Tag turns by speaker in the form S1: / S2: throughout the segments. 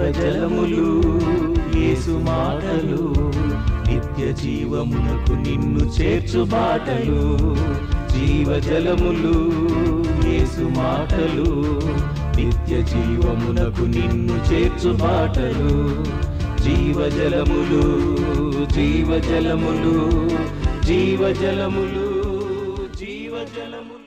S1: జీవజలములు యేసు మాటలు నిత్య జీవమునకు నిన్ను చేర్చు బాటలు జీవజలములు యేసు మాటలు నిత్య జీవమునకు నిన్ను చేర్చు బాటలు జీవజలములు జీవజలములు జీవజలములు జీవజలములు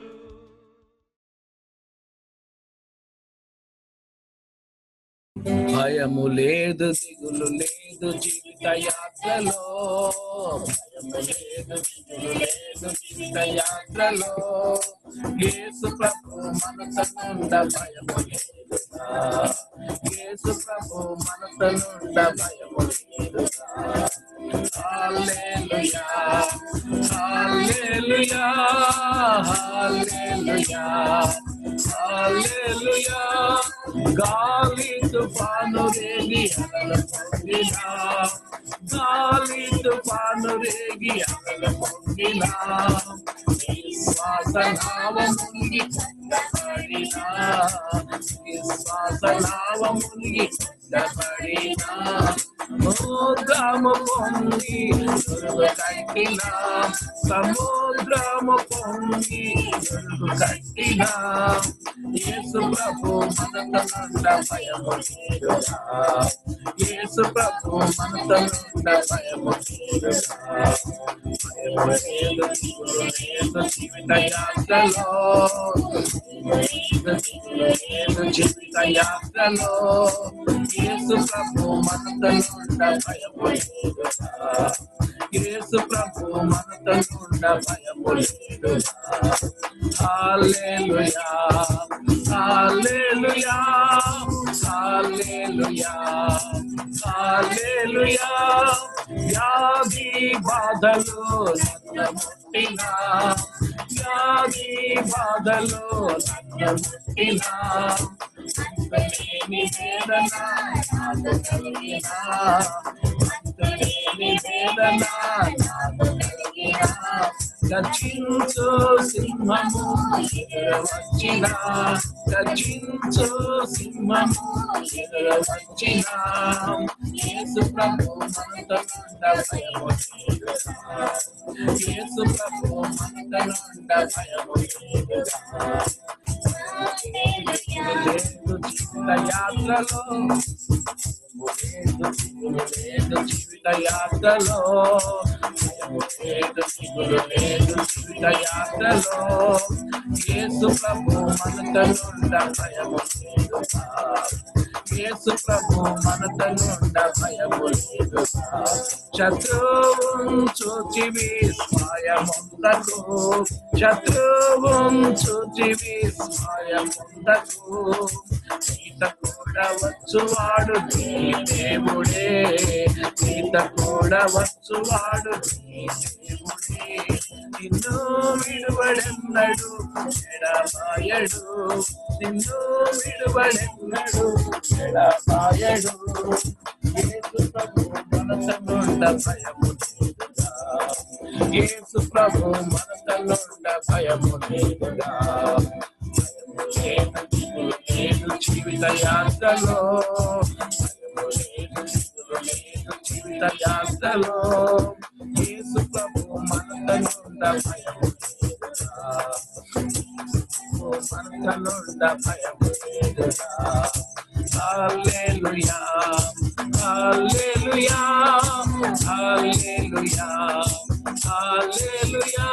S2: భయము లేదు దిగులు లేదు జీవిత యాత్రలో భయము లేదు దిగులు లేదు జీవిత యాత్రలో యేసు ప్రభు మనసనుండ భయము లేదుగా యేసు ప్రభు మనసనుండ భయము లేదుగా హల్లెలూయా హల్లెలూయా హల్లెలూయా హల్లెలూయా గాలి తుఫాను రేగి అలల పొంగినా గాలి తుఫాను రేగి అలల పొంగినా విశ్వాస నావ మునిగి పడినా విశ్వాస నావ మునిగి పడినా సముద్రము పొంగి దొరుకు కట్టిన సముద్రము పొంగి దొరుకు కట్టిన యేసు ప్రభు మనతనుండ భయము లేదుగా యేసు ప్రభు మనతనుండ భయము లేదుగా భయము లేదు దిగులు లేదు జీవిత యాత్రలో లేదు జీవిత యాత్రలో యేసు ప్రభు మనతనుండ భయము లేదుగా యేసు ప్రభు మనతనుండ భయము లేదుగా హల్లెలూయా హల్లెలూయా హల్లెలూయా హల్లెలూయా వ్యాధి బాధలు నన్ను ముట్టినా వ్యాధి బాధలు నన్ను ముట్టినా అంతలేని వేదన నాకు కలిగినా అంతలేని వేదన నాకు కలిగినా గర్జించు సింహము ఎదురవచ్చిన గర్జించు సింహము ఎదురవచ్చిన యేసు ప్రభు మనతనుండ భయము లేదుగా యేసు ప్రభు మనతనుండ భయము లేదుగా లేదు జీవిత యాత్రలో లేదు జీవిత యాత్రలో లేదు దిగులు లేదు జీవిత యాత్రలో యేసు ప్రభు మనతనుండ భయము లేదుగా యేసు ప్రభు మనతనుండ భయము లేదుగా శత్రువుం చూచి విస్మయముందకు శత్రువుం చూచి విస్మయముందకు సీత కూడా వచ్చువాడు నీ దేవుడే సీత కూడా వచ్చువాడు నీ దేవుడే నిన్ను విడువడెన్నడు ఎడబాయడు నిన్ను విడువడెన్నడు ఎడబాయడు యేసు ప్రభు మనసనుండ భయము లేదుగా యేసు ప్రభు మనసనుండ భయము లేదుగా భయము లేదు లేదు జీవిత యాత్రలో భయము లేదు దిగులు లేదు జీవిత యాత్రలో యేసు ప్రభు మనసనుండ భయము లేదుగా మనసనుండ భయము లేదుగా హల్లెలూయా హల్లెలూయా హల్లెలూయా హల్లెలూయా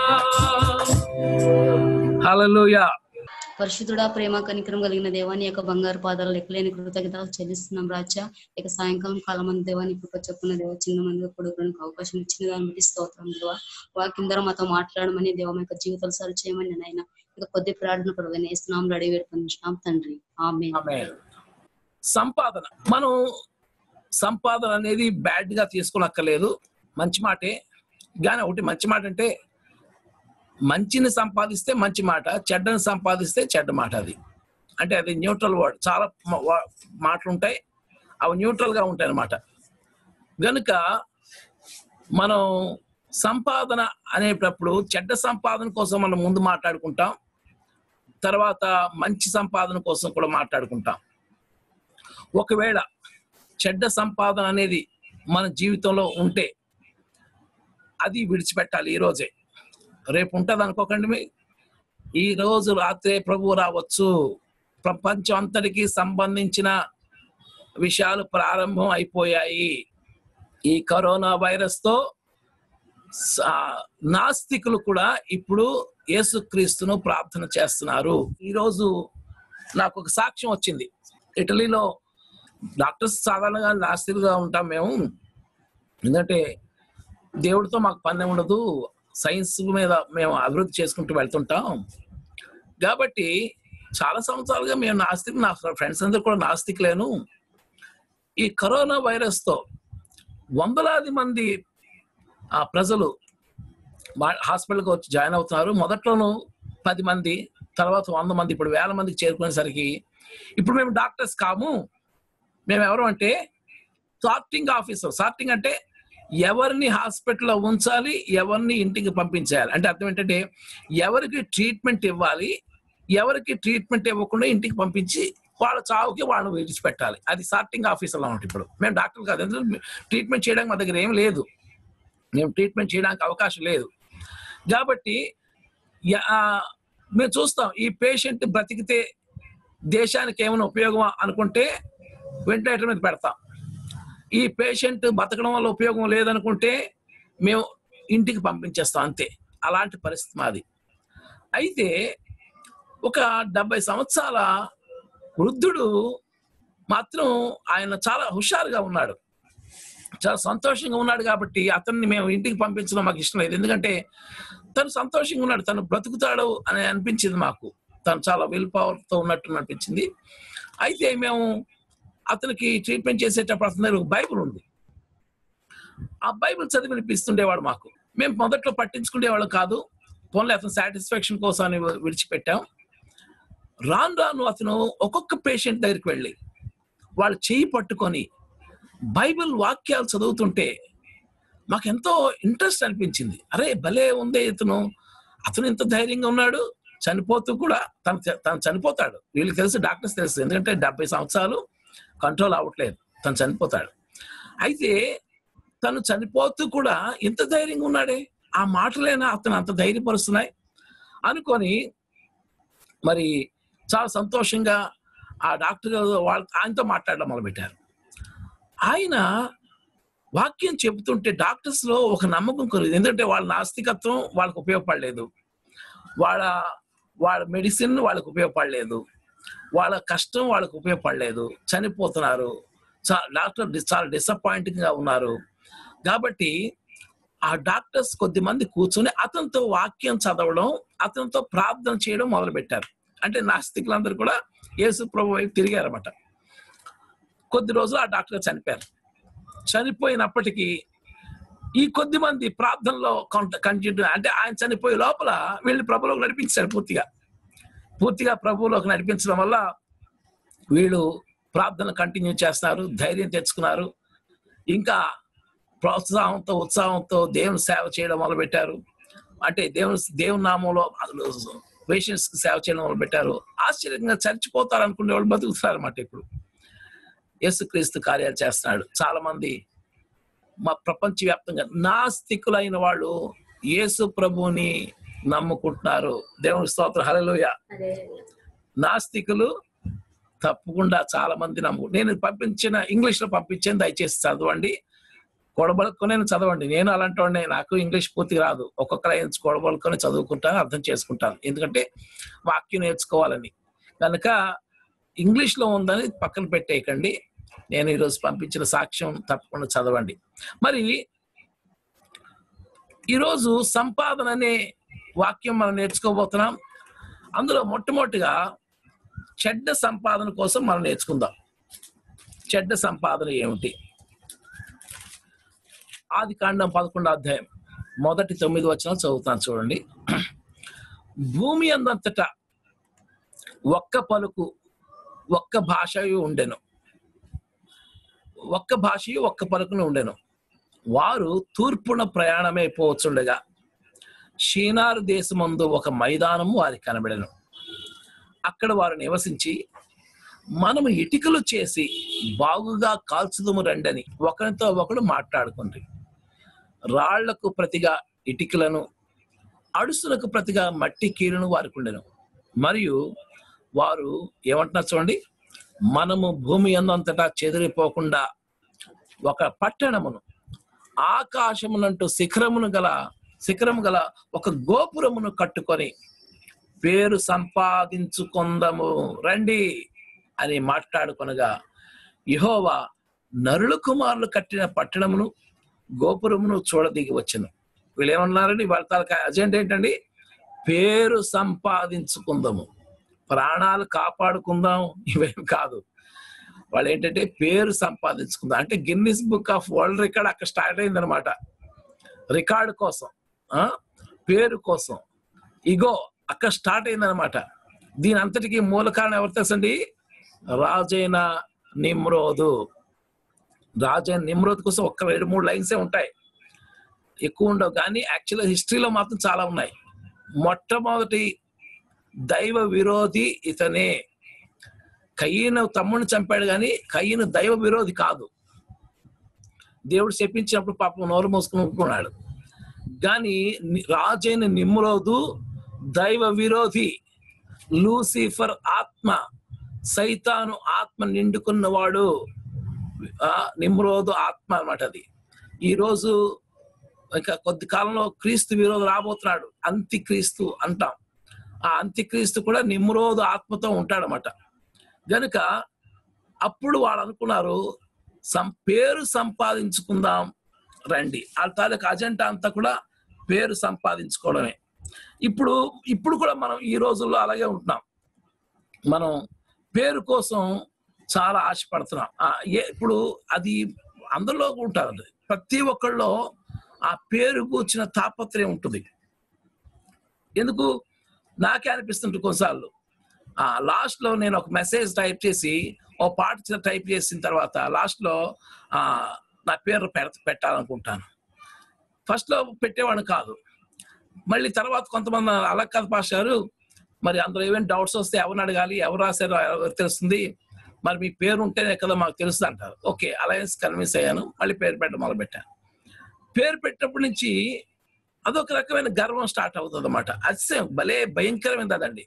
S2: హల్లెలూయా
S3: పరిశుద్ధుడా ప్రేమ కనికరం కలిగిన దేవాని యొక్క బంగారు పాదాలు లెక్కలేని కృతజ్ఞతలు చెల్లిస్తున్నాం రాజా ఇక సాయంకాలం కాలం మంది దేవాని కృప చెప్పున్న దేవ చిన్న మంది కొడుకునికి అవకాశం ఇచ్చిన దాన్ని బట్టి స్తోత్రం దేవ వాక్యం ద్వారా మాతో మాట్లాడమని దేవ మా యొక్క జీవితాలు సరి చేయమని నేను ఇక కొద్ది ప్రార్థన ప్రభు వేస్తున్నాం రెడీ పెట్టుకుంటున్నాం తండ్రి ఆమె
S2: ఆమేన్. సంపాదన మనం సంపాదన అనేది బ్యాడ్ గా తీసుకోనక్కర్లేదు మంచి మాటే కానీ ఒకటి మంచి మాట అంటే మంచిని సంపాదిస్తే మంచి మాట చెడ్డని సంపాదిస్తే చెడ్డ మాట అది అంటే అది న్యూట్రల్ వర్డ్ చాలా మ- వా- మాటలు ఉంటాయి అవి న్యూట్రల్ గా ఉంటాయి అన్నమాట గనుక మనం సంపాదన అనేటప్పుడు చెడ్డ సంపాదన కోసం మనం ముందు మాట్లాడుకుంటాం తర్వాత మంచి సంపాదన కోసం కూడా మాట్లాడుకుంటాం ఒకవేళ చెడ్డ సంపాదన అనేది మన జీవితంలో ఉంటే అది విడిచిపెట్టాలి ఈ రోజే రేపు ఉంటుంది అనుకోకండి మీ ఈ రోజు రాత్రే ప్రభు రావచ్చు ప్రపంచం అంతటికి సంబంధించిన విషయాలు ప్రారంభం అయిపోయాయి ఈ కరోనా వైరస్ తో స- నాస్తికులు కూడా ఇప్పుడు యేసుక్రీస్తును ప్రార్థన చేస్తున్నారు ఈరోజు నాకు ఒక సాక్ష్యం వచ్చింది ఇటలీలో డాక్టర్స్ సాధారణంగా నాస్తికులుగా ఉంటాం మేము ఎందుకంటే దేవుడితో మాకు పని ఉండదు సైన్స్ మీద మేము అభివృద్ధి చేసుకుంటూ వెళ్తుంటాం కాబట్టి చాలా సంవత్సరాలుగా మేము నాస్తికులు నా ఫ్రెండ్స్ అందరూ కూడా నాస్తికులేను ఈ కరోనా వైరస్ తో వందలాది మంది ఆ ప్రజలు మా- హాస్పిటల్కి వచ్చి జాయిన్ అవుతున్నారు మొదట్లోనూ పది మంది తర్వాత వంద మంది ఇప్పుడు వేల మందికి చేరుకునేసరికి ఇప్పుడు మేము డాక్టర్స్ కాము మేము ఎవరు అంటే సార్టింగ్ ఆఫీసర్ సార్టింగ్ అంటే ఎవరిని హాస్పిటల్లో ఉంచాలి ఎవరిని ఇంటికి పంపించాలి అంటే అర్థం ఏంటంటే ఎవరికి ట్రీట్మెంట్ ఇవ్వాలి ఎవరికి ట్రీట్మెంట్ ఇవ్వకుండా ఇంటికి పంపించి వాళ్ళ చావుకి వాళ్ళని విడిచిపెట్టాలి అది సార్టింగ్ ఆఫీసర్లో ఉంటుంది ఇప్పుడు మేము డాక్టర్ కాదు ఎందుకంటే ట్రీట్మెంట్ చేయడానికి మా దగ్గర ఏం లేదు మేము ట్రీట్మెంట్ చేయడానికి అవకాశం లేదు కాబట్టి యా- ఆ, మేము చూస్తాం ఈ పేషెంట్ బ్రతికితే దేశానికి ఏమైనా ఉపయోగం అనుకుంటే వెంటిలేటర్ మీద పెడతాం ఈ పేషెంట్ బతకడం వల్ల ఉపయోగం లేదనుకుంటే మేము ఇంటికి పంపించేస్తాం అంతే అలాంటి పరిస్థితి మాది అయితే ఒక డెబ్బై సంవత్సరాల వృద్ధుడు మాత్రం ఆయన చాలా హుషారుగా ఉన్నాడు చాలా సంతోషంగా ఉన్నాడు కాబట్టి అతన్ని మేము ఇంటికి పంపించడం మాకు ఇష్టం లేదు ఎందుకంటే తను సంతోషంగా ఉన్నాడు తను బ్రతుకుతాడు అని అనిపించింది మాకు తను చాలా విల్ పవర్ తో ఉన్నట్టు అనిపించింది అయితే మేము అతనికి ట్రీట్మెంట్ చేసేటప్పుడు అతని దగ్గర ఒక బైబుల్ ఉంది ఆ బైబిల్ చదివి వినిపిస్తుండేవాడు మాకు మేము మొదట్లో పట్టించుకునేవాళ్ళం కాదు పోన్లే అతను సాటిస్ఫాక్షన్ కోసం అని విడిచిపెట్టాం రాను రాను అతను ఒక్కొక్క పేషెంట్ దగ్గరికి వెళ్ళి వాళ్ళు చేయి పట్టుకొని బైబిల్ వాక్యాలు చదువుతుంటే మాకు ఎంతో ఇంట్రెస్ట్ అనిపించింది అరే భలే ఉంది ఇతను అతను ఇంత ధైర్యంగా ఉన్నాడు చనిపోతూ కూడా తను తను చనిపోతాడు వీళ్ళకి తెలుసు డాక్టర్స్ తెలుసు ఎందుకంటే డెబ్బై సంవత్సరాలు కంట్రోల్ అవ్వట్లేదు తను చనిపోతాడు అయితే తను చనిపోతూ కూడా ఇంత ధైర్యంగా ఉన్నాడే ఆ మాటలైనా అతను అంత ధైర్యపరుస్తున్నాయి అనుకొని మరి చాలా సంతోషంగా ఆ డాక్టర్ గారు వాళ్ళ ఆయనతో మాట్లాడడం మొదలుపెట్టారు ఆయన వాక్యం చెబుతుంటే డాక్టర్స్ లో ఒక నమ్మకం కలిగింది ఎందుకంటే వాళ్ళ నాస్తికత్వం వాళ్ళకు ఉపయోగపడలేదు వాళ్ళ వాళ్ళ మెడిసిన్ వాళ్ళకు ఉపయోగపడలేదు వాళ్ళ కష్టం వాళ్ళకు ఉపయోగపడలేదు చనిపోతున్నారు చా- డాక్టర్ డి- చాలా డిసప్పాయింటింగ్ గా ఉన్నారు కాబట్టి ఆ డాక్టర్స్ కొద్ది మంది కూర్చొని అతనితో వాక్యం చదవడం అతనితో ప్రార్థన చేయడం మొదలు పెట్టారు అంటే నాస్తికులందరూ కూడా యేసు ప్రభు వైపు తిరిగారన్నమాట కొద్ది రోజులు ఆ డాక్టర్ చనిపోయారు చనిపోయినప్పటికీ ఈ కొద్ది మంది ప్రార్థనలో కంటిన్యూ అంటే ఆయన చనిపోయే లోపల వీళ్ళు ప్రభులోకి నడిపించారు పూర్తిగా పూర్తిగా ప్రభువులోకి నడిపించడం వల్ల వీళ్ళు ప్రార్థన కంటిన్యూ చేస్తున్నారు ధైర్యం తెచ్చుకున్నారు ఇంకా ప్రోత్సాహంతో ఉత్సాహంతో దేవుని సేవ చేయడం మొదలుపెట్టారు అంటే దేవుని దేవుని నామంలో పేషెంట్స్ కి సేవ చేయడం మొదలుపెట్టారు ఆశ్చర్యంగా చచ్చిపోతారు అనుకునే వాళ్ళు బతుకుతారు అన్నమాట ఇప్పుడు యేసుక్రీస్తు కార్యాలు చేస్తున్నాడు చాలా మంది మా ప్రపంచవ్యాప్తంగా నాస్తికులైన వాళ్ళు యేసు ప్రభువుని నమ్ముకుంటున్నారు దేవుని స్తోత్రం హల్లెలూయా నాస్తికులు తప్పకుండా చాలా మంది నమ్ము నేను పంపించిన ఇంగ్లీష్ లో పంపించాను దయచేసి చదవండి కొడబలుకొని చదవండి నేను అలాంటి వాడిని నాకు ఇంగ్లీష్ పూర్తిగా రాదు ఒక్కొక్క లైన్ కొడబలుకొని చదువుకుంటాను అర్థం చేసుకుంటాను ఎందుకంటే వాక్యం నేర్చుకోవాలని కనుక ఇంగ్లీష్ లో ఉందని పక్కన పెట్టేయకండి నేను ఈరోజు పంపించిన సాక్ష్యం తప్పకుండా చదవండి మరి ఈరోజు సంపాదన అనే వాక్యం మనం నేర్చుకోబోతున్నాం అందులో మొట్టమొదటిగా చెడ్డ సంపాదన కోసం మనం నేర్చుకుందాం చెడ్డ సంపాదన ఏమిటి ఆది కాండం పదకొండో అధ్యాయం మొదటి తొమ్మిది వచనాలు చదువుతాను చూడండి భూమి అందంతటా ఒక్క పలుకు ఒక్క భాషయు ఉండెను ఒక్క భాషయు ఒక్క పలుకును ఉండెను వారు తూర్పున ప్రయాణమే పోవచ్చుండగా షీనారు దేశమందు ఒక మైదానము వారికి కనబడెను అక్కడ వారు నివసించి మనము ఇటుకలు చేసి బాగుగా కాల్చుదుము రండని ఒకరితో ఒకడు మాట్లాడుకుంది రాళ్లకు ప్రతిగా ఇటుకలను అడుసులకు ప్రతిగా మట్టి కీలును వారికి ఉండెను మరియు వారు ఏమంటున్నారు చూడండి మనము భూమి అందంతటా చెదిరిపోకుండా ఒక పట్టణమును ఆకాశమునంటూ శిఖరమును గల శిఖరము గల ఒక గోపురమును కట్టుకొని పేరు సంపాదించుకుందము రండి అని మాట్లాడుకొనగా యెహోవా నరుల కుమారులు కట్టిన పట్టణమును గోపురమును చూడదిగి వచ్చను వీళ్ళు ఏమన్నారండి వాళ్ళ తాలూకా అజెండా ఏంటండి పేరు సంపాదించుకుందాము ప్రాణాలు కాపాడుకుందాం ఇవేం కాదు వాళ్ళు ఏంటంటే పేరు సంపాదించుకుందాం అంటే Guinness book of world record అక్కడ స్టార్ట్ అయిందనమాట రికార్డు కోసం ఆ పేరు కోసం ఇగో అక్కడ స్టార్ట్ అయిందనమాట దీని అంతటికి మూల కారణం ఎవరు తెలుసండి రాజైన నిమ్రోదు రాజైన నిమ్రోద్ కోసం ఒక్క రెండు మూడు లైన్సే ఉంటాయి ఎక్కువ ఉండవు కానీ యాక్చువల్గా హిస్టరీలో మాత్రం చాలా ఉన్నాయి మొట్టమొదటి దైవ విరోధి ఇతనే కయ్యను తమ్ముడిని చంపాడు కానీ కయ్యను దైవ విరోధి కాదు దేవుడు చెప్పించినప్పుడు పాపం నోరు మూసుకుని ఒప్పుకున్నాడు కానీ ని- రాజైన నిమ్రోదు దైవ విరోధి లూసిఫర్ ఆత్మ సైతాను ఆత్మ నిండుకున్నవాడు ఆ, నిమ్రోదు ఆత్మ అన్నమాట అది ఈరోజు ఇంకా కొద్ది కాలంలో క్రీస్తు విరోధి రాబోతున్నాడు అంత్య క్రీస్తు అంటాం ఆ అంత్యక్రీస్తు కూడా నిమ్రోదు ఆత్మతో ఉంటాడనమాట గనుక అప్పుడు వాళ్ళు అనుకున్నారు సం పేరు సంపాదించుకుందాం రండి వాళ్ళ తాలూకు అజెండా అంతా కూడా పేరు సంపాదించుకోవడమే ఇప్పుడు ఇప్పుడు కూడా మనం ఈ రోజుల్లో అలాగే ఉంటున్నాం మనం పేరు కోసం చాలా ఆశపడుతున్నాం ఆ, ఏ- ఇప్పుడు అది అందరిలో ఉంటారు ప్రతి ఒక్కళ్ళలో ఆ పేరు కూర్చిన తాపత్రయం ఉంటుంది ఎందుకు నాకే అనిపిస్తుంటుంది కొన్నిసార్లు ఆ లాస్ట్ లో నేను ఒక మెసేజ్ టైప్ చేసి ఓ పాట చిన్న టైప్ చేసిన తర్వాత లాస్ట్ లో ఆ నా పేరు పెడ పెట్టాలనుకుంటాను ఫస్ట్ లో పెట్టేవాడిని కాదు మళ్ళీ తర్వాత కొంతమంది అలా కాదు పాస్టారు మరి అందులో ఏమైనా డౌట్స్ వస్తే ఎవరిని అడగాలి ఎవరు రాశారో ఎవరు తెలుస్తుంది మరి మీ పేరు ఉంటేనే కదా మాకు తెలుస్తుంది అంటారు ఓకే అలయన్స్ కన్విన్స్ అయ్యాను మళ్ళీ పేరు పెట్టడం మొదలు పెట్టాను పేరు పెట్టినప్పటి నుంచి అదొక రకమైన గర్వం స్టార్ట్ అవుతుంది అనమాట అతిశయం భలే భయంకరమైనది అదండి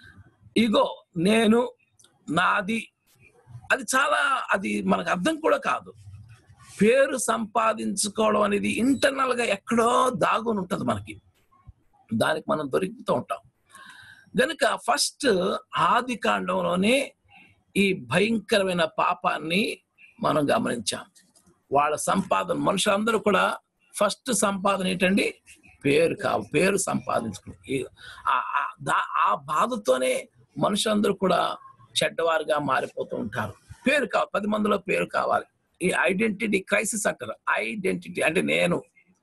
S2: ఇగో నేను నాది అది చాలా అది మనకు అర్థం కూడా కాదు పేరు సంపాదించుకోవడం అనేది ఇంటర్నల్ గా ఎక్కడో దాగుని ఉంటుంది మనకి దానికి మనం దొరుకుతూ ఉంటాం గనుక ఫస్ట్ ఆది కాండంలోనే ఈ భయంకరమైన పాపాన్ని మనం గమనించాం వాళ్ళ సంపాదన మనుషులందరూ కూడా ఫస్ట్ సంపాదన ఏంటండి పేరు కా పేరు సంపాదించుకుని ఈ- ఆ- ఆ- దా- ఆ బాధతోనే మనుషులందరూ కూడా చెడ్డవారుగా మారిపోతూ ఉంటారు పేరు కావాలి పది మందిలో పేరు కావాలి ఈ ఐడెంటిటీ క్రైసిస్ అంటారు ఐడెంటిటీ అంటే నేను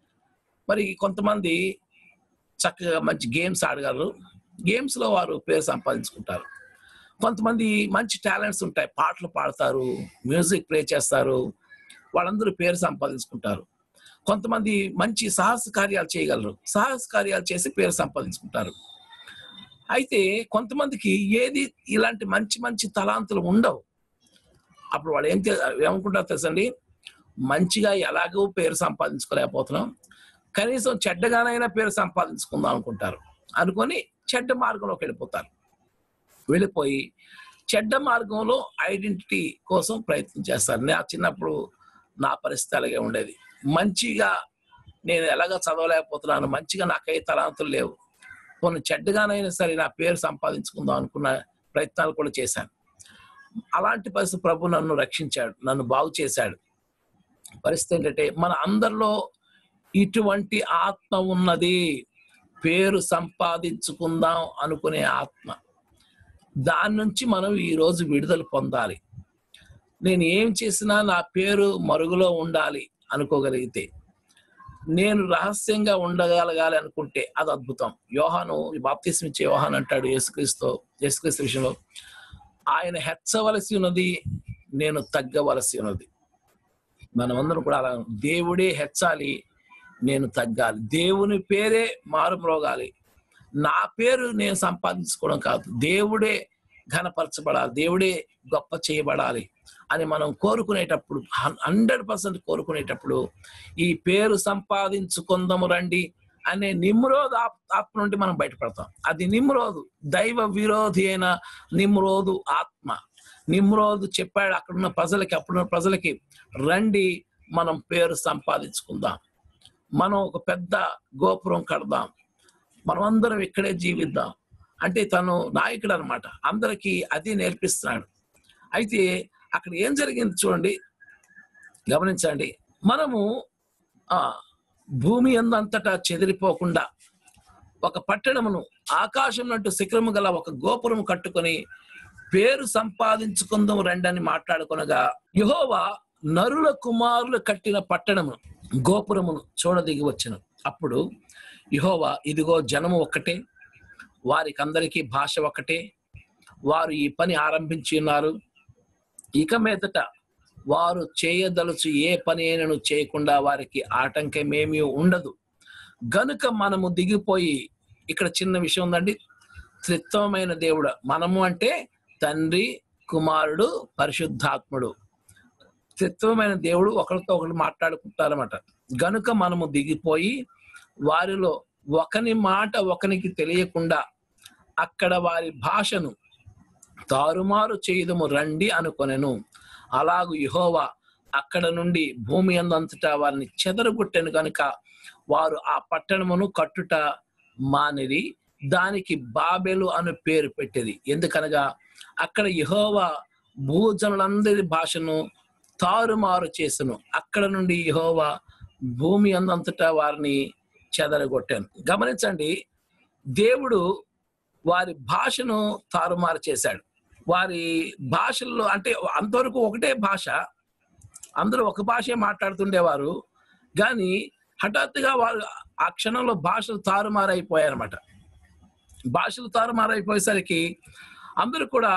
S2: మరి కొంతమంది చక్కగా మంచి గేమ్స్ ఆడగలరు గేమ్స్ లో వారు పేరు సంపాదించుకుంటారు కొంతమంది మంచి టాలెంట్స్ ఉంటాయి పాటలు పాడతారు మ్యూజిక్ ప్లే చేస్తారు వాళ్ళందరూ పేరు సంపాదించుకుంటారు కొంతమంది మంచి సాహస కార్యాలు చేయగలరు సాహస కార్యాలు చేసి పేరు సంపాదించుకుంటారు అయితే కొంతమందికి ఏది ఇలాంటి మంచి మంచి తలాంతులు ఉండవు అప్పుడు వాళ్ళు ఏం తె- ఏమనుకుంటారు తెలుసండి మంచిగా ఎలాగో పేరు సంపాదించుకోలేకపోతున్నాం కనీసం చెడ్డగానైనా పేరు సంపాదించుకుందాం అనుకుంటారు అనుకొని చెడ్డ మార్గంలోకి వెళ్ళిపోతారు వెళ్ళిపోయి చెడ్డ మార్గంలో ఐడెంటిటీ కోసం ప్రయత్నం చేస్తారు నా చిన్నప్పుడు నా పరిస్థితి అలాగే ఉండేది మంచిగా నేను ఎలాగ చదవలేకపోతున్నాను మంచిగా నాకై తలాంతులు లేవు కొన్ని చెడ్డగానైనా సరే నా పేరు సంపాదించుకుందాం అనుకున్న ప్రయత్నాలు కూడా చేశాను అలాంటి పరిస్థితి ప్రభు నన్ను రక్షించాడు నన్ను బాగు చేశాడు పరిస్థితి ఏంటంటే మన అందరిలో ఇటువంటి ఆత్మ ఉన్నది పేరు సంపాదించుకుందాం అనుకునే ఆత్మ దాని నుంచి మనం ఈ రోజు విడుదల పొందాలి నేను ఏం చేసినా నా పేరు మరుగులో ఉండాలి అనుకోగలిగితే నేను రహస్యంగా ఉండగలగాలి అనుకుంటే అది అద్భుతం యోహాను బాప్తిస్మ ఇచ్చే యోహాన్ అంటాడు యేసుక్రీస్తు యేసుక్రీస్తు విషయంలో ఆయన హెచ్చవలసి ఉన్నది నేను తగ్గవలసి ఉన్నది మనమందరం కూడా అలా దేవుడే హెచ్చాలి నేను తగ్గాలి దేవుని పేరే మారుమ్రోగాలి నా పేరు నేను సంపాదించుకోవడం కాదు దేవుడే ఘనపరచబడాలి దేవుడే గొప్ప చేయబడాలి అని మనం కోరుకునేటప్పుడు హండ్రెడ్ పర్సెంట్ కోరుకునేటప్పుడు ఈ పేరు సంపాదించుకుందాము రండి అనే నిమ్రోధు ఆప్- ఆత్మ నుండి మనం బయటపడతాం అది నిమ్రోధు దైవ విరోధి అయిన నిమ్రోధు ఆత్మ నిమ్రోధు చెప్పాడు అక్కడున్న ప్రజలకి అప్పుడున్న ప్రజలకి రండి మనం పేరు సంపాదించుకుందాం మనం ఒక పెద్ద గోపురం కడదాం మనం అందరం ఇక్కడే జీవిద్దాం అంటే తను నాయకుడు అనమాట అందరికీ అది నేర్పిస్తున్నాడు అయితే అక్కడ ఏం జరిగింది చూడండి గమనించండి మనము ఆ భూమి అందంతటా చెదిరిపోకుండా ఒక పట్టణమును ఆకాశం నట్టు శిఖరము గల ఒక గోపురం కట్టుకొని పేరు సంపాదించుకుందాం రండి అని మాట్లాడుకొనగా యహోవా నరుల కుమారులు కట్టిన పట్టణము గోపురమును చూడదిగి వచ్చెను అప్పుడు యహోవా ఇదిగో జనము ఒక్కటే వారికి అందరికీ భాష ఒకటే వారు ఈ పని ఆరంభించి ఉన్నారు ఇక మీదట వారు చేయదలుచు ఏ పని అయినను చేయకుండా వారికి ఆటంకమేమీ ఉండదు గనుక మనము దిగిపోయి ఇక్కడ చిన్న విషయం ఉందండి త్రిత్వమైన దేవుడు మనము అంటే తండ్రి కుమారుడు పరిశుద్ధాత్ముడు త్రిత్వమైన దేవుడు ఒకరితో ఒకరు మాట్లాడుకుంటారన్నమాట గనుక మనము దిగిపోయి వారిలో ఒకని మాట ఒకనికి తెలియకుండా అక్కడ వారి భాషను తారుమారు చేయదము రండి అనుకొనెను అలాగు యెహోవా అక్కడ నుండి భూమి అందంతటా వారిని చెదరగొట్టెను కనుక వారు ఆ పట్టణమును కట్టుట మానిరి దానికి బాబెలు అను పేరు పెట్టేది ఎందుకనగా అక్కడ యెహోవా భూజనులందరి భాషను తారుమారు చేసెను అక్కడ నుండి యెహోవా భూమి అందంతటా వారిని చెదరగొట్టాను గమనించండి దేవుడు వారి భాషను తారుమారు చేశాడు వారి భాషల్లో అంటే అంతవరకు ఒకటే భాష అందరూ ఒక భాషే మాట్లాడుతుండేవారు కానీ హఠాత్తుగా వారు ఆ క్షణంలో భాషలు తారుమారైపోయారన్నమాట భాషలు తారుమారైపోయేసరికి అందరూ కూడా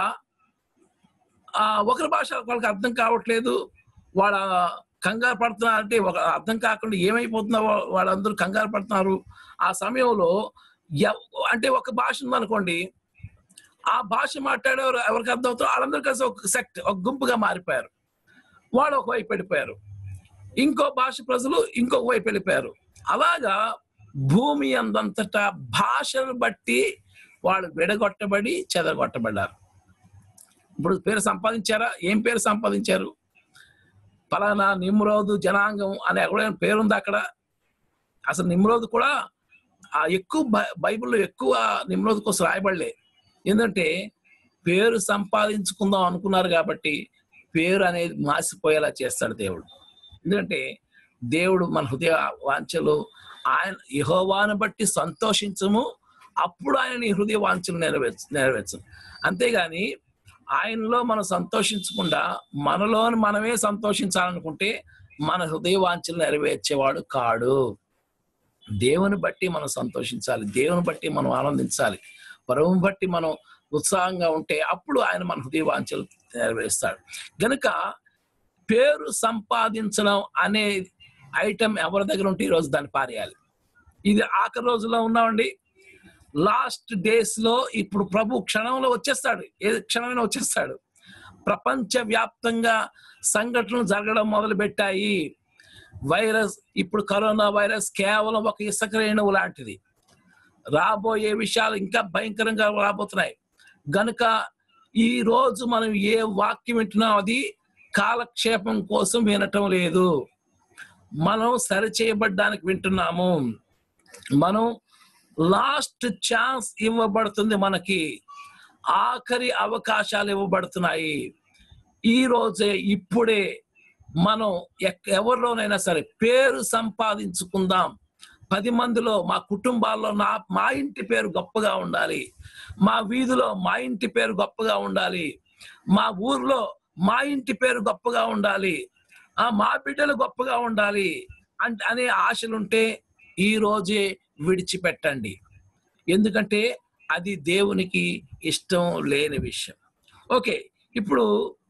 S2: ఆ ఒకరి భాష వాళ్ళకి అర్థం కావట్లేదు వాళ్ళ కంగారు పడుతున్నారు అంటే ఒక అర్థం కాకుండా ఏమైపోతుందో వా- వాళ్ళందరూ కంగారు పడుతున్నారు ఆ సమయంలో ఎవ్- అంటే ఒక భాష ఉందనుకోండి ఆ భాష మాట్లాడేవారు ఎవరికి అర్థం అవుతారో వాళ్ళందరూ కలిసి ఒక సెక్ట్ ఒక గుంపుగా మారిపోయారు వాళ్ళు ఒక వైపు వెళ్ళిపోయారు ఇంకో భాష ప్రజలు ఇంకొక వైపు వెళ్ళిపోయారు అలాగా భూమి అందంతటా భాషను బట్టి వాళ్ళు విడగొట్టబడి చెదరగొట్టబడ్డారు ఇప్పుడు పేరు సంపాదించారా ఏం పేరు సంపాదించారు ఫలానా నిమ్రోదు జనాంగం అనే ఎక్కడైనా పేరుంది అక్కడ అసలు నిమ్రోదు కూడా ఆ ఎక్కువ బై- బైబిల్లో ఎక్కువ నిమ్రోదు కోసం రాయబడలే ఏంటంటే పేరు సంపాదించుకుందాం అనుకున్నారు కాబట్టి పేరు అనేది మాసిపోయేలా చేస్తాడు దేవుడు ఎందుకంటే దేవుడు మన హృదయ వాంఛలు ఆయన యహోవాను బట్టి సంతోషించము అప్పుడు ఆయన నీ హృదయ వాంఛలు నెరవేర్చు నెరవేర్చు అంతేగాని ఆయనలో మనం సంతోషించకుండా మనలోని మనమే సంతోషించాలనుకుంటే మన హృదయ వాంఛలు నెరవేర్చేవాడు కాడు దేవుని బట్టి మనం సంతోషించాలి దేవుని బట్టి మనం ఆనందించాలి పరవుని బట్టి మనం ఉత్సాహంగా ఉంటే అప్పుడు ఆయన మన హృదయ వాంఛలు నెరవేరుస్తాడు గనుక పేరు సంపాదించడం అనే ఐటెం ఎవరి దగ్గర ఉంటే ఈరోజు దాన్ని పారేయాలి ఇది ఆఖరి రోజుల్లో ఉన్నామండి లాస్ట్ డేస్ లో ఇప్పుడు ప్రభు క్షణంలో వచ్చేస్తాడు ఏ క్షణమైనా వచ్చేస్తాడు ప్రపంచ వ్యాప్తంగా సంఘటనలు జరగడం మొదలు పెట్టాయి వైరస్ ఇప్పుడు కరోనా వైరస్ కేవలం ఒక ఇసుక రేణువు లాంటిది రాబోయే విషయాలు ఇంకా భయంకరంగా రాబోతున్నాయి గనుక ఈ రోజు మనం ఏ వాక్యం వింటున్నాం అది కాలక్షేపం కోసం వినటం లేదు మనం సరి చేయబడ్డానికి వింటున్నాము మనం లాస్ట్ ఛాన్స్ ఇవ్వబడుతుంది మనకి ఆఖరి అవకాశాలు ఇవ్వబడుతున్నాయి ఈ రోజే ఇప్పుడే మనం ఎక్- ఎవరిలోనైనా సరే పేరు సంపాదించుకుందాం పది మందిలో మా కుటుంబాల్లో నా మా ఇంటి పేరు గొప్పగా ఉండాలి మా వీధిలో మా ఇంటి పేరు గొప్పగా ఉండాలి మా ఊర్లో మా ఇంటి పేరు గొప్పగా ఉండాలి ఆ మా బిడ్డలు గొప్పగా ఉండాలి అంటే అనే ఆశలుంటే ఈ రోజే విడిచిపెట్టండి ఎందుకంటే అది దేవునికి ఇష్టం లేని విషయం ఓకే ఇప్పుడు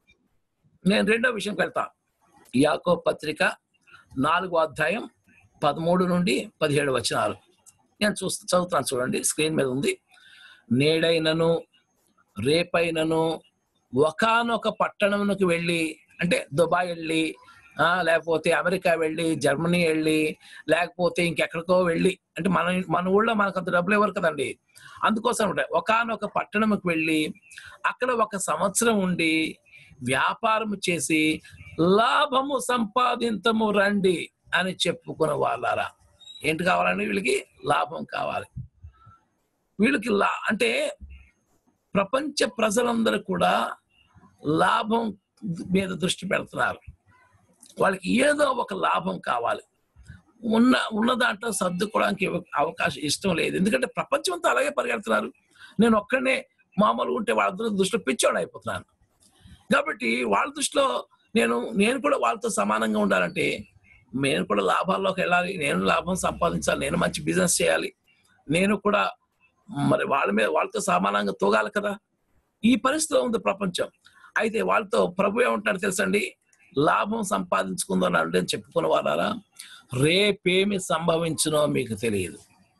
S2: నేను రెండో విషయం వెళ్తా యాకో పత్రిక నాలుగో అధ్యాయం పదమూడు నుండి పదిహేడు వచనాలు నేను చూస్తూ చదువుతాను చూడండి స్క్రీన్ మీద ఉంది నేడైనను రేపైనను ఒకానొక పట్టణమునకు వెళ్ళి అంటే దుబాయ్ వెళ్ళి ఆ, లేకపోతే అమెరికా వెళ్ళి జర్మనీ వెళ్ళి లేకపోతే ఇంకెక్కడికో వెళ్ళి అంటే మన మన ఊళ్ళో మనకు అంత డబ్బులు ఇవ్వరు కదండి అందుకోసం ఒకనొక పట్టణంకి వెళ్ళి అక్కడ ఒక సంవత్సరం ఉండి వ్యాపారం చేసి లాభము సంపాదించము రండి అని చెప్పుకున్న వాళ్ళారా ఏంటి కావాలండి వీళ్ళకి లాభం కావాలి వీళ్ళకి లా అంటే ప్రపంచ ప్రజలందరూ కూడా లాభం మీద దృష్టి పెడుతున్నారు వాళ్ళకి ఏదో ఒక లాభం కావాలి ఉన్న ఉన్న దాంట్లో సర్దుకోవడానికి ఇవ్వ- అవకాశం ఇష్టం లేదు ఎందుకంటే ప్రపంచం అంతా అలాగే పరిగెడుతున్నారు నేను ఒక్కడనే మామూలుగా ఉంటే వాళ్ళ దృ- దృష్టిలో పిచ్చోడు అయిపోతున్నాను కాబట్టి వాళ్ళ దృష్టిలో నేను నేను కూడా వాళ్ళతో సమానంగా ఉండాలంటే నేను కూడా లాభాల్లోకి వెళ్ళాలి నేను లాభం సంపాదించాలి నేను మంచి బిజినెస్ చేయాలి నేను కూడా మరి వాళ్ళ మీద వాళ్ళతో సమానంగా తోగాలి కదా ఈ పరిస్థితిలో ఉంది ప్రపంచం అయితే వాళ్ళతో ప్రభు ఏమంటాడు తెలుసండి లాభం సంపాదించుకుందని అంటే చెప్పుకున్న వాళ్ళారా రేపేమి సంభవించునో మీకు తెలియదు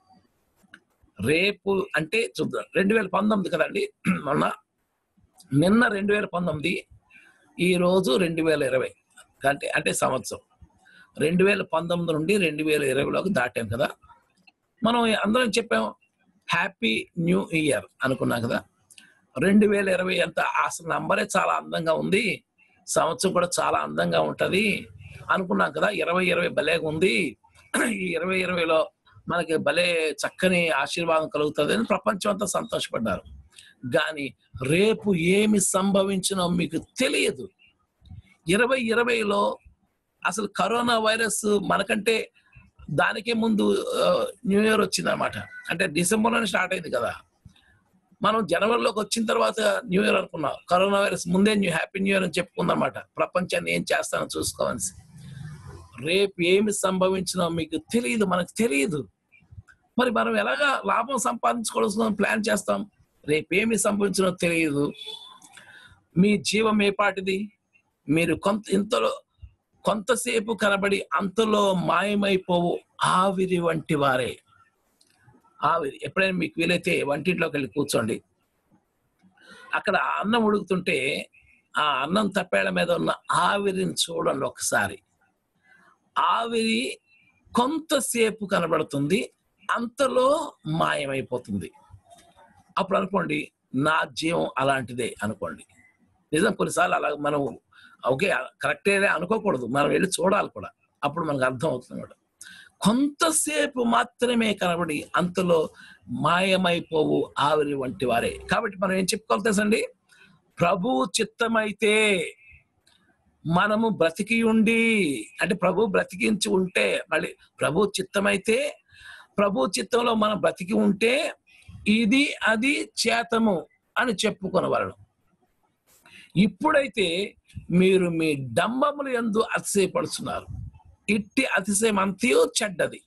S2: రేపు అంటే చూద్దాం రెండు వేల పంతొమ్మిది కదండి మొన్న నిన్న రెండు వేల పంతొమ్మిది ఈ రోజు రెండు వేల ఇరవై అంటే అంటే సంవత్సరం రెండు వేల పంతొమ్మిది నుండి రెండు వేల ఇరవైలోకి దాటాం కదా మనం అందరం చెప్పాం హ్యాపీ న్యూ ఇయర్ అనుకున్నాం కదా రెండు వేల ఇరవై అంత అసలు నంబరే చాలా అందంగా ఉంది సంవత్సరం కూడా చాలా అందంగా ఉంటది అనుకున్నాం కదా ఇరవై ఇరవై భలేగా ఉంది ఈ ఇరవై ఇరవైలో మనకి భలే చక్కని ఆశీర్వాదం కలుగుతుంది అని ప్రపంచం అంతా సంతోషపడ్డారు కానీ రేపు ఏమి సంభవించినో మీకు తెలియదు ఇరవై ఇరవైలో అసలు కరోనా వైరస్ మనకంటే దానికే ముందు ఆ, న్యూ ఇయర్ వచ్చింది అనమాట అంటే డిసెంబర్లోనే స్టార్ట్ అయింది కదా మనం జనవరిలోకి వచ్చిన తర్వాత న్యూ ఇయర్ అనుకున్నాం కరోనా వైరస్ ముందే న్యూ హ్యాపీ న్యూ ఇయర్ అని చెప్పుకుందన్నమాట ప్రపంచాన్ని ఏం చేస్తానో చూసుకోవాల్సి రేపు ఏమి సంభవించినో మీకు తెలియదు మనకు తెలియదు మరి మనం ఎలాగా లాభం సంపాదించుకోవాల్సిన ప్లాన్ చేస్తాం రేపు ఏమి సంభవించినో తెలియదు మీ జీవం ఏ పాటిది మీరు కొంత ఇంతలో కొంతసేపు కనబడి అంతలో మాయమైపోవు ఆవిరి వంటి వారే ఆవిరి ఎప్పుడైనా మీకు వీలైతే వంటింట్లోకి వెళ్ళి కూర్చోండి అక్కడ అన్నం ఉడుకుతుంటే ఆ అన్నం తప్పేళ్ల మీద ఉన్న ఆవిరిని చూడండి ఒకసారి ఆవిరి కొంతసేపు కనబడుతుంది అంతలో మాయమైపోతుంది అప్పుడు అనుకోండి నా జీవం అలాంటిదే అనుకోండి నిజం కొన్నిసార్లు అలా మనం ఓకే కరెక్టేనే అనుకోకూడదు మనం వెళ్ళి చూడాలి కూడా అప్పుడు మనకు అర్థం అవుతుంది కూడా కొంతసేపు మాత్రమే కనబడి అంతలో మాయమైపోవు ఆవిరి వంటి వారే కాబట్టి మనం ఏం చెప్పుకోవాలి తెలుసండి ప్రభు చిత్తమైతే మనము బ్రతికి ఉండి అంటే ప్రభు బ్రతికించి ఉంటే మళ్ళీ ప్రభు చిత్తమైతే ప్రభు చిత్తంలో మనం బ్రతికి ఉంటే ఇది అది చేతము అని చెప్పుకున్న వలన ఇప్పుడైతే మీరు మీ డంబములు ఎందు అతిశయపడుతున్నారు ఇట్టి అతిశయం అంతయో చెడ్డది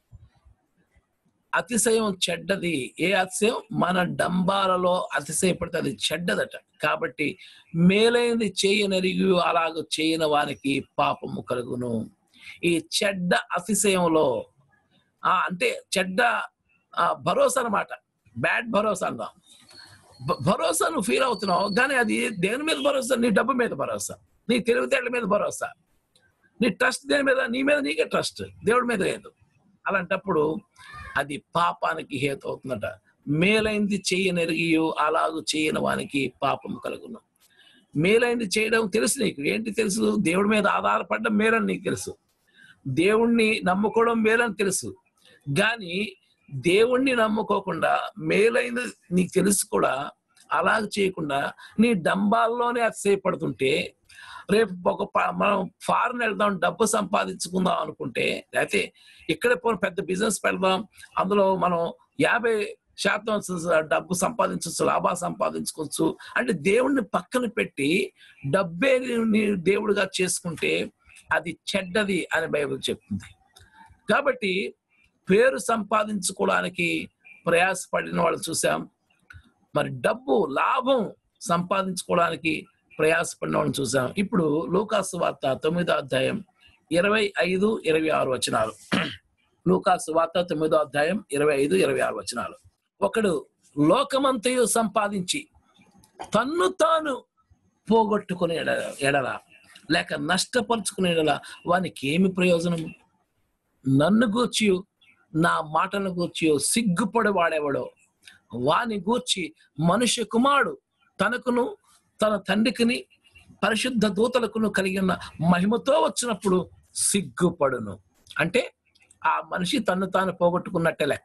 S2: అతిశయం చెడ్డది ఏ అతిశయం మన డంబాలలో అతిశయపడితే అది చెడ్డదట కాబట్టి మేలైనది చేయనరిగి అలాగ చేయని వారికి పాపము కలుగును ఈ చెడ్డ అతిశయంలో ఆ అంటే చెడ్డ ఆ, భరోసా అన్నమాట బ్యాడ్ భరోసా అందాం భ- భరోసా నువ్వు ఫీల్ అవుతున్నావు కానీ అది దేని మీద భరోసా నీ డబ్బు మీద భరోసా నీ తెలివితేటల మీద భరోసా నీ ట్రస్ట్ దేని మీద నీ మీద నీకే ట్రస్ట్ దేవుడి మీద లేదు అలాంటప్పుడు అది పాపానికి హేతు అవుతుందట మేలైంది చెయ్యనెరిగియో అలాగూ చేయని వానికి పాపం కలుగును మేలైంది చేయడం తెలుసు నీకు ఏంటి తెలుసు దేవుడి మీద ఆధారపడడం మేలని నీకు తెలుసు దేవుణ్ణి నమ్ముకోవడం మేలని తెలుసు కానీ దేవుణ్ణి నమ్ముకోకుండా మేలైంది నీకు తెలుసు కూడా అలాగ చేయకుండా నీ డంబాల్లోనే అతిశయపడుతుంటే రేపు ఒక ప- మనం ఫారెన్ వెళ్దాం డబ్బు సంపాదించుకుందాం అనుకుంటే లేకపోతే ఇక్కడే పోనీ పెద్ద బిజినెస్ పెడదాం అందులో మనం యాభై శాతం స- డబ్బు సంపాదించవచ్చు లాభాలు సంపాదించుకోవచ్చు అంటే దేవుణ్ణి పక్కన పెట్టి డబ్బే నీ- నీ దేవుడిగా చేసుకుంటే అది చెడ్డది అని బైబిల్ చెప్తుంది కాబట్టి పేరు సంపాదించుకోవడానికి ప్రయాసపడిన వాళ్ళు చూసాం మరి డబ్బు లాభం సంపాదించుకోవడానికి ప్రయాసపడిన వాళ్ళని చూసాం ఇప్పుడు లూకాసు వార్త తొమ్మిదో అధ్యాయం ఇరవై ఐదు ఇరవై ఆరు వచనాలు లూకాసు వార్త తొమ్మిదో అధ్యాయం ఇరవై ఐదు ఇరవై ఆరు వచనాలు ఒకడు లోకమంతయు సంపాదించి తన్ను తాను పోగొట్టుకునే ఎడ- ఎడల లేక నష్టపరుచుకునే ఎడల వానికి ఏమి ప్రయోజనం నన్ను గూర్చి నా మాటను గూర్చి సిగ్గుపడి వాడేవాడో వాని గూర్చి మనుష్య కుమారుడు తనకును తన తండ్రికిని పరిశుద్ధ దూతలకును కలిగిన మహిమతో వచ్చినప్పుడు సిగ్గుపడును అంటే ఆ మనిషి తన్ను తాను పోగొట్టుకున్నట్టే లెక్క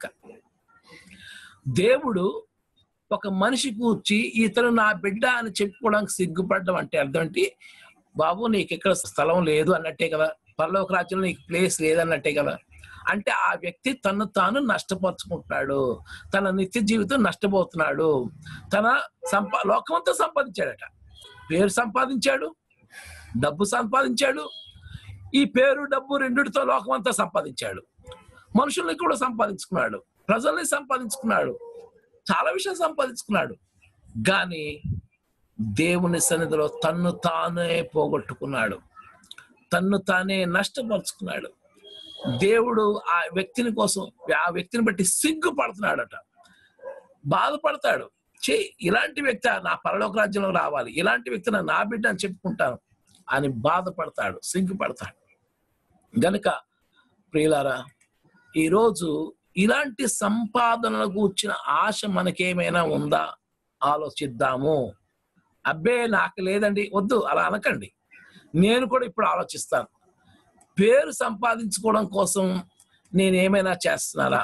S2: దేవుడు ఒక మనిషి కూర్చి ఇతను నా బిడ్డ అని చెప్పుకోవడానికి సిగ్గుపడడం అంటే అర్థం ఏంటి బాబు నీకు ఇక్కడ స్థలం లేదు అన్నట్టే కదా పరలోక రాజ్యంలో నీకు ప్లేస్ లేదన్నట్టే కదా అంటే ఆ వ్యక్తి తను తాను నష్టపరుచుకుంటున్నాడు తన నిత్య జీవితం నష్టపోతున్నాడు తన సంపా లోకమంతా సంపాదించాడట పేరు సంపాదించాడు డబ్బు సంపాదించాడు ఈ పేరు డబ్బు రెండిటితో లోకమంతా సంపాదించాడు మనుషుల్ని కూడా సంపాదించుకున్నాడు ప్రజల్ని సంపాదించుకున్నాడు చాలా విషయాలు సంపాదించుకున్నాడు కానీ దేవుని సన్నిధిలో తన్ను తానే పోగొట్టుకున్నాడు తన్ను తానే నష్టపరుచుకున్నాడు దేవుడు ఆ వ్యక్తిని కోసం ఆ వ్యక్తిని బట్టి సిగ్గుపడుతున్నాడట బాధపడతాడు చే ఇలాంటి వ్యక్తి నా పరలోక రాజ్యంలో రావాలి ఇలాంటి వ్యక్తి నా బిడ్డ అని చెప్పుకుంటాను అని బాధపడతాడు సిగ్గుపడతాడు గనుక ప్రియులారా ఈరోజు ఇలాంటి సంపాదనలకు వచ్చిన ఆశ మనకేమైనా ఉందా ఆలోచిద్దాము అబ్బే నాకు లేదండి వద్దు అలా అనకండి నేను కూడా ఇప్పుడు ఆలోచిస్తాను పేరు సంపాదించుకోవడం కోసం నేను ఏమైనా చేస్తున్నారా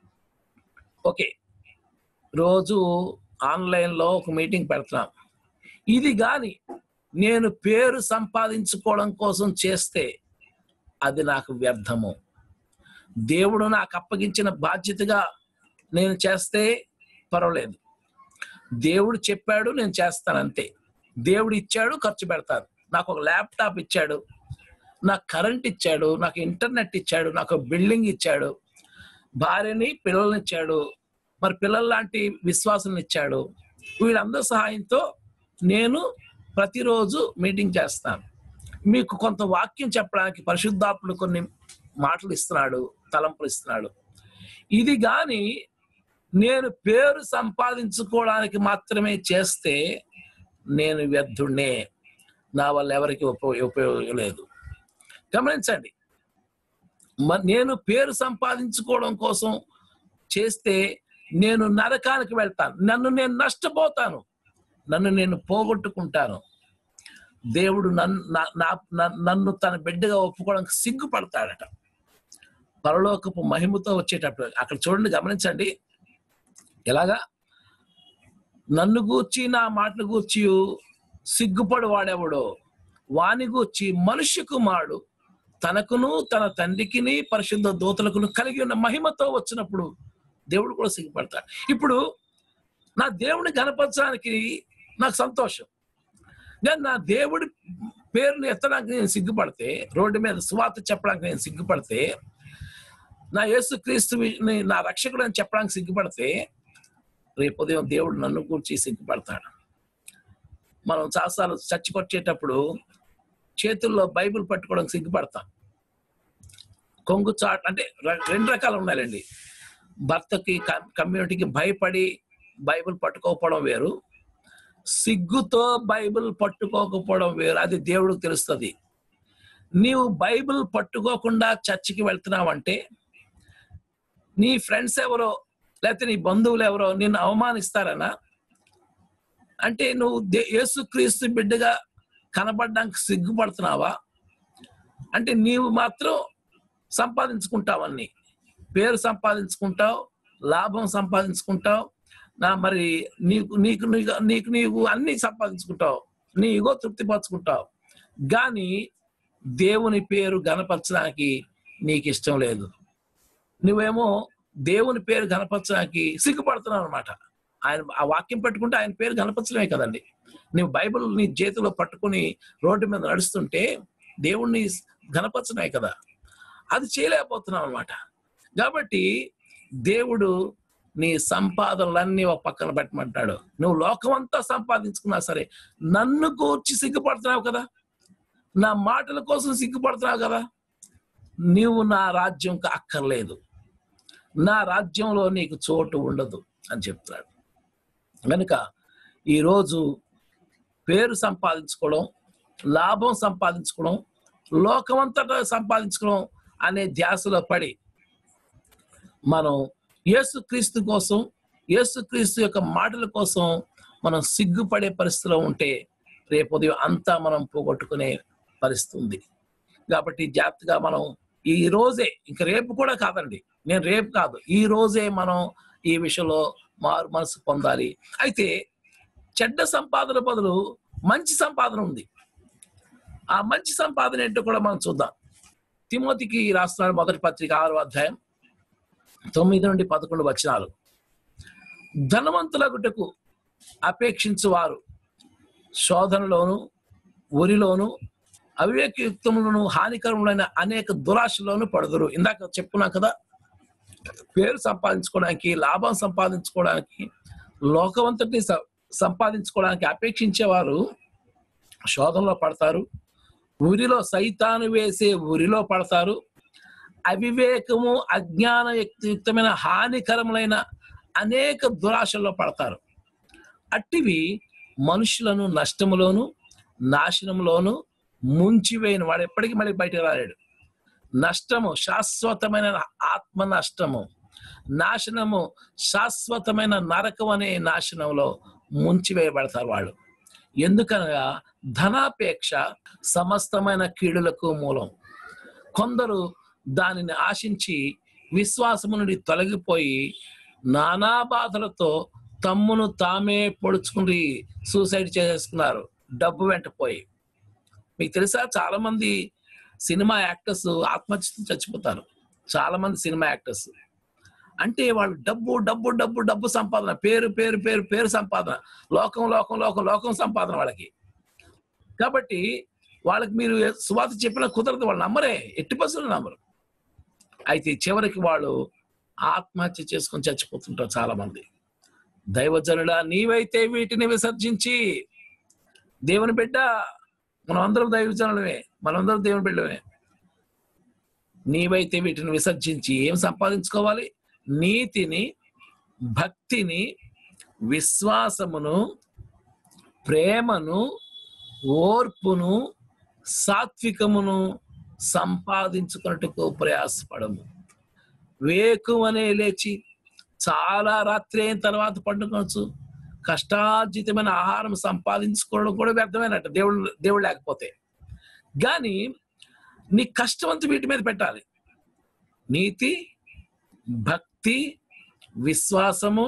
S2: ఓకే రోజు ఆన్లైన్లో ఒక మీటింగ్ పెడుతున్నాం ఇది కానీ నేను పేరు సంపాదించుకోవడం కోసం చేస్తే అది నాకు వ్యర్థము దేవుడు నాకు అప్పగించిన బాధ్యతగా నేను చేస్తే పర్వాలేదు దేవుడు చెప్పాడు నేను చేస్తాను అంతే దేవుడు ఇచ్చాడు ఖర్చు పెడతాను నాకు ఒక ల్యాప్టాప్ ఇచ్చాడు నాకు కరెంట్ ఇచ్చాడు నాకు ఇంటర్నెట్ ఇచ్చాడు నాకు బిల్డింగ్ ఇచ్చాడు భార్యని పిల్లల్ని ఇచ్చాడు మరి పిల్లల లాంటి విశ్వాసం ఇచ్చాడు వీళ్ళందరి సహాయంతో నేను ప్రతిరోజు మీటింగ్ చేస్తాను మీకు కొంత వాక్యం చెప్పడానికి పరిశుద్ధాత్ముడు కొన్ని మాటలు ఇస్తున్నాడు తలంపులు ఇస్తున్నాడు ఇది గాని నేను పేరు సంపాదించుకోవడానికి మాత్రమే చేస్తే నేను వ్యర్థుణ్ణే నా వల్ల ఎవరికి ఉపయోగ ఉపయోగం లేదు గమనించండి మ- నేను పేరు సంపాదించుకోవడం కోసం చేస్తే నేను నరకానికి వెళ్తాను నన్ను నేను నష్టపోతాను నన్ను నేను పోగొట్టుకుంటాను దేవుడు నన్ను నా- నా- నా- నన్ను తన బిడ్డగా ఒప్పుకోవడానికి సిగ్గుపడతాడట పరలోకపు మహిమతో వచ్చేటప్పుడు అక్కడ చూడండి గమనించండి ఎలాగా నన్ను గూర్చి నా మాటను గూర్చి సిగ్గుపడు వాడెవడో వాని గూర్చి మనుష్య కుమారుడు తనకును తన తండ్రికిని పరిశుద్ధ దూతలకును కలిగి ఉన్న మహిమతో వచ్చినప్పుడు దేవుడు కూడా సిగ్గుపడతాడు ఇప్పుడు నా దేవుని గణపరచడానికి నాకు సంతోషం కానీ నా దేవుడి పేరుని ఎత్తడానికి నేను సిగ్గుపడితే రోడ్డు మీద సువార్త చెప్పడానికి నేను సిగ్గుపడితే నా యేసు క్రీస్తుని నా రక్షకుడు అని చెప్పడానికి సిగ్గుపడితే రేపు ఉదయం దేవుడు నన్ను కూర్చి సిగ్గుపడతాడు మనం చాలాసార్లు చర్చి వచ్చేటప్పుడు చేతుల్లో బైబిల్ పట్టుకోవడానికి సిగ్గుపడతాం కొంగు చాట్ అంటే ర- రెండు రకాలు ఉన్నాయండి భర్తకి క- కమ్యూనిటీకి భయపడి బైబిల్ పట్టుకోకపోవడం వేరు సిగ్గుతో బైబిల్ పట్టుకోకపోవడం వేరు అది దేవుడికి తెలుస్తుంది నీవు బైబిల్ పట్టుకోకుండా చర్చికి వెళ్తున్నావంటే నీ ఫ్రెండ్స్ ఎవరో లేకపోతే నీ బంధువులు ఎవరో నిన్ను అవమానిస్తారనా అంటే నువ్వు దే- యేసుక్రీస్తు బిడ్డగా కనబడడానికి సిగ్గుపడుతున్నావా అంటే నీవు మాత్రం సంపాదించుకుంటావన్నీ పేరు సంపాదించుకుంటావు లాభం సంపాదించుకుంటావు నా మరి నీకు నీకు నీకు నీకు నీకు అన్ని సంపాదించుకుంటావు నీ ఇగో తృప్తిపరచుకుంటావు కానీ దేవుని పేరు గనపరచడానికి నీకు ఇష్టం లేదు నువ్వేమో దేవుని పేరు గనపరచడానికి సిగ్గుపడుతున్నావు అనమాట ఆయన ఆ వాక్యం పెట్టుకుంటే ఆయన పేరు గనపరచడమే కదండి నువ్వు బైబిల్ నీ చేతిలో పట్టుకుని రోడ్డు మీద నడుస్తుంటే దేవుణ్ణి గనపరచడమే కదా అది చేయలేకపోతున్నావు అనమాట కాబట్టి దేవుడు నీ సంపాదనలన్నీ ఒక పక్కన పెట్టమంటాడు నువ్వు లోకమంతా సంపాదించుకున్నా సరే నన్ను కూర్చి సిగ్గుపడుతున్నావు కదా నా మాటల కోసం సిగ్గుపడుతున్నావు కదా నీవు నా రాజ్యంకి అక్కర్లేదు నా రాజ్యంలో నీకు చోటు ఉండదు అని చెప్తున్నాడు కనుక ఈరోజు పేరు సంపాదించుకోవడం లాభం సంపాదించుకోవడం లోకమంతటా సంపాదించుకోవడం అనే ధ్యాసలో పడి మనం యేసుక్రీస్తు కోసం యేసుక్రీస్తు యొక్క మాటల కోసం మనం సిగ్గుపడే పరిస్థితిలో ఉంటే రేపు ఉదయం అంతా మనం పోగొట్టుకునే పరిస్థితి ఉంది కాబట్టి జాగ్రత్తగా మనం ఈ రోజే ఇంక రేపు కూడా కాదండి నేను రేపు కాదు ఈ రోజే మనం ఈ విషయంలో మారు మనసు పొందాలి అయితే చెడ్డ సంపాదన బదులు మంచి సంపాదన ఉంది ఆ మంచి సంపాదన ఏంటో కూడా మనం చూద్దాం తిమోతికి రాస్తున్నాడు మొదటి పత్రిక ఆరో అధ్యాయం తొమ్మిది నుండి పదకొండు వచనాలు ధనవంతులగుటకు అపేక్షించువారు శోధనలోను ఉరిలోను అవివేకయుక్తములను హానికరములైన అనేక దురాశలోను పడదురు ఇందాక చెప్పుకున్నాం కదా పేరు సంపాదించుకోవడానికి లాభం సంపాదించుకోవడానికి లోకమంతటిని స- సంపాదించుకోవడానికి అపేక్షించేవారు శోధనలో పడతారు ఉరిలో సైతాను వేసే ఉరిలో పడతారు అవివేకము అజ్ఞాన యుక్తమైన హానికరములైన అనేక దురాశల్లో పడతారు అట్టివి మనుషులను నష్టములోను నాశనములోను ముంచివేయను వాడు ఎప్పటికీ మళ్ళీ బయటకు రాలేడు నష్టము శాశ్వతమైన ఆత్మ నష్టము నాశనము శాశ్వతమైన నరకం అనే నాశనంలో ముంచివేయబడతారు వాళ్ళు ఎందుకనగా ధనాపేక్ష సమస్తమైన కీడులకు మూలం కొందరు దానిని ఆశించి విశ్వాసము నుండి తొలగిపోయి నానా బాధలతో తమ్మును తామే పొడుచుకుని సూసైడ్ చేసేసుకున్నారు డబ్బు వెంట పోయి మీకు తెలుసా చాలా మంది సినిమా యాక్టర్స్ ఆత్మహత్యతో చచ్చిపోతారు చాలా మంది సినిమా యాక్టర్స్ అంటే వాళ్ళు డబ్బు డబ్బు డబ్బు డబ్బు సంపాదన పేరు పేరు పేరు పేరు సంపాదన లోకం లోకం లోకం లోకం సంపాదన వాళ్ళకి కాబట్టి వాళ్ళకి మీరు సువాత చెప్పినా కుదరదు వాళ్ళు నమ్మరే ఎట్టి పర్సెంట్ నమ్మరు అయితే చివరికి వాళ్ళు ఆత్మహత్య చేసుకొని చచ్చిపోతుంటారు చాలా మంది దైవజనుడా నీవైతే వీటిని విసర్జించి దేవుని బిడ్డ మనం అందరం దైవజనులమే మనందరం దేవుని బిడ్డమే నీవైతే వీటిని విసర్జించి ఏం సంపాదించుకోవాలి నీతిని భక్తిని విశ్వాసమును ప్రేమను ఓర్పును సాత్వికమును సంపాదించుకున్నట్టుకు ప్రయాసపడము వేకువనే లేచి చాలా రాత్రి అయిన తర్వాత పండుకోవచ్చు కష్టార్జితమైన ఆహారం సంపాదించుకోవడం కూడా వ్యర్థమైనట్టు దేవుడు దేవుడు లేకపోతే కానీ నీ కష్టమంతా వీటి మీద పెట్టాలి నీతి భక్తి విశ్వాసము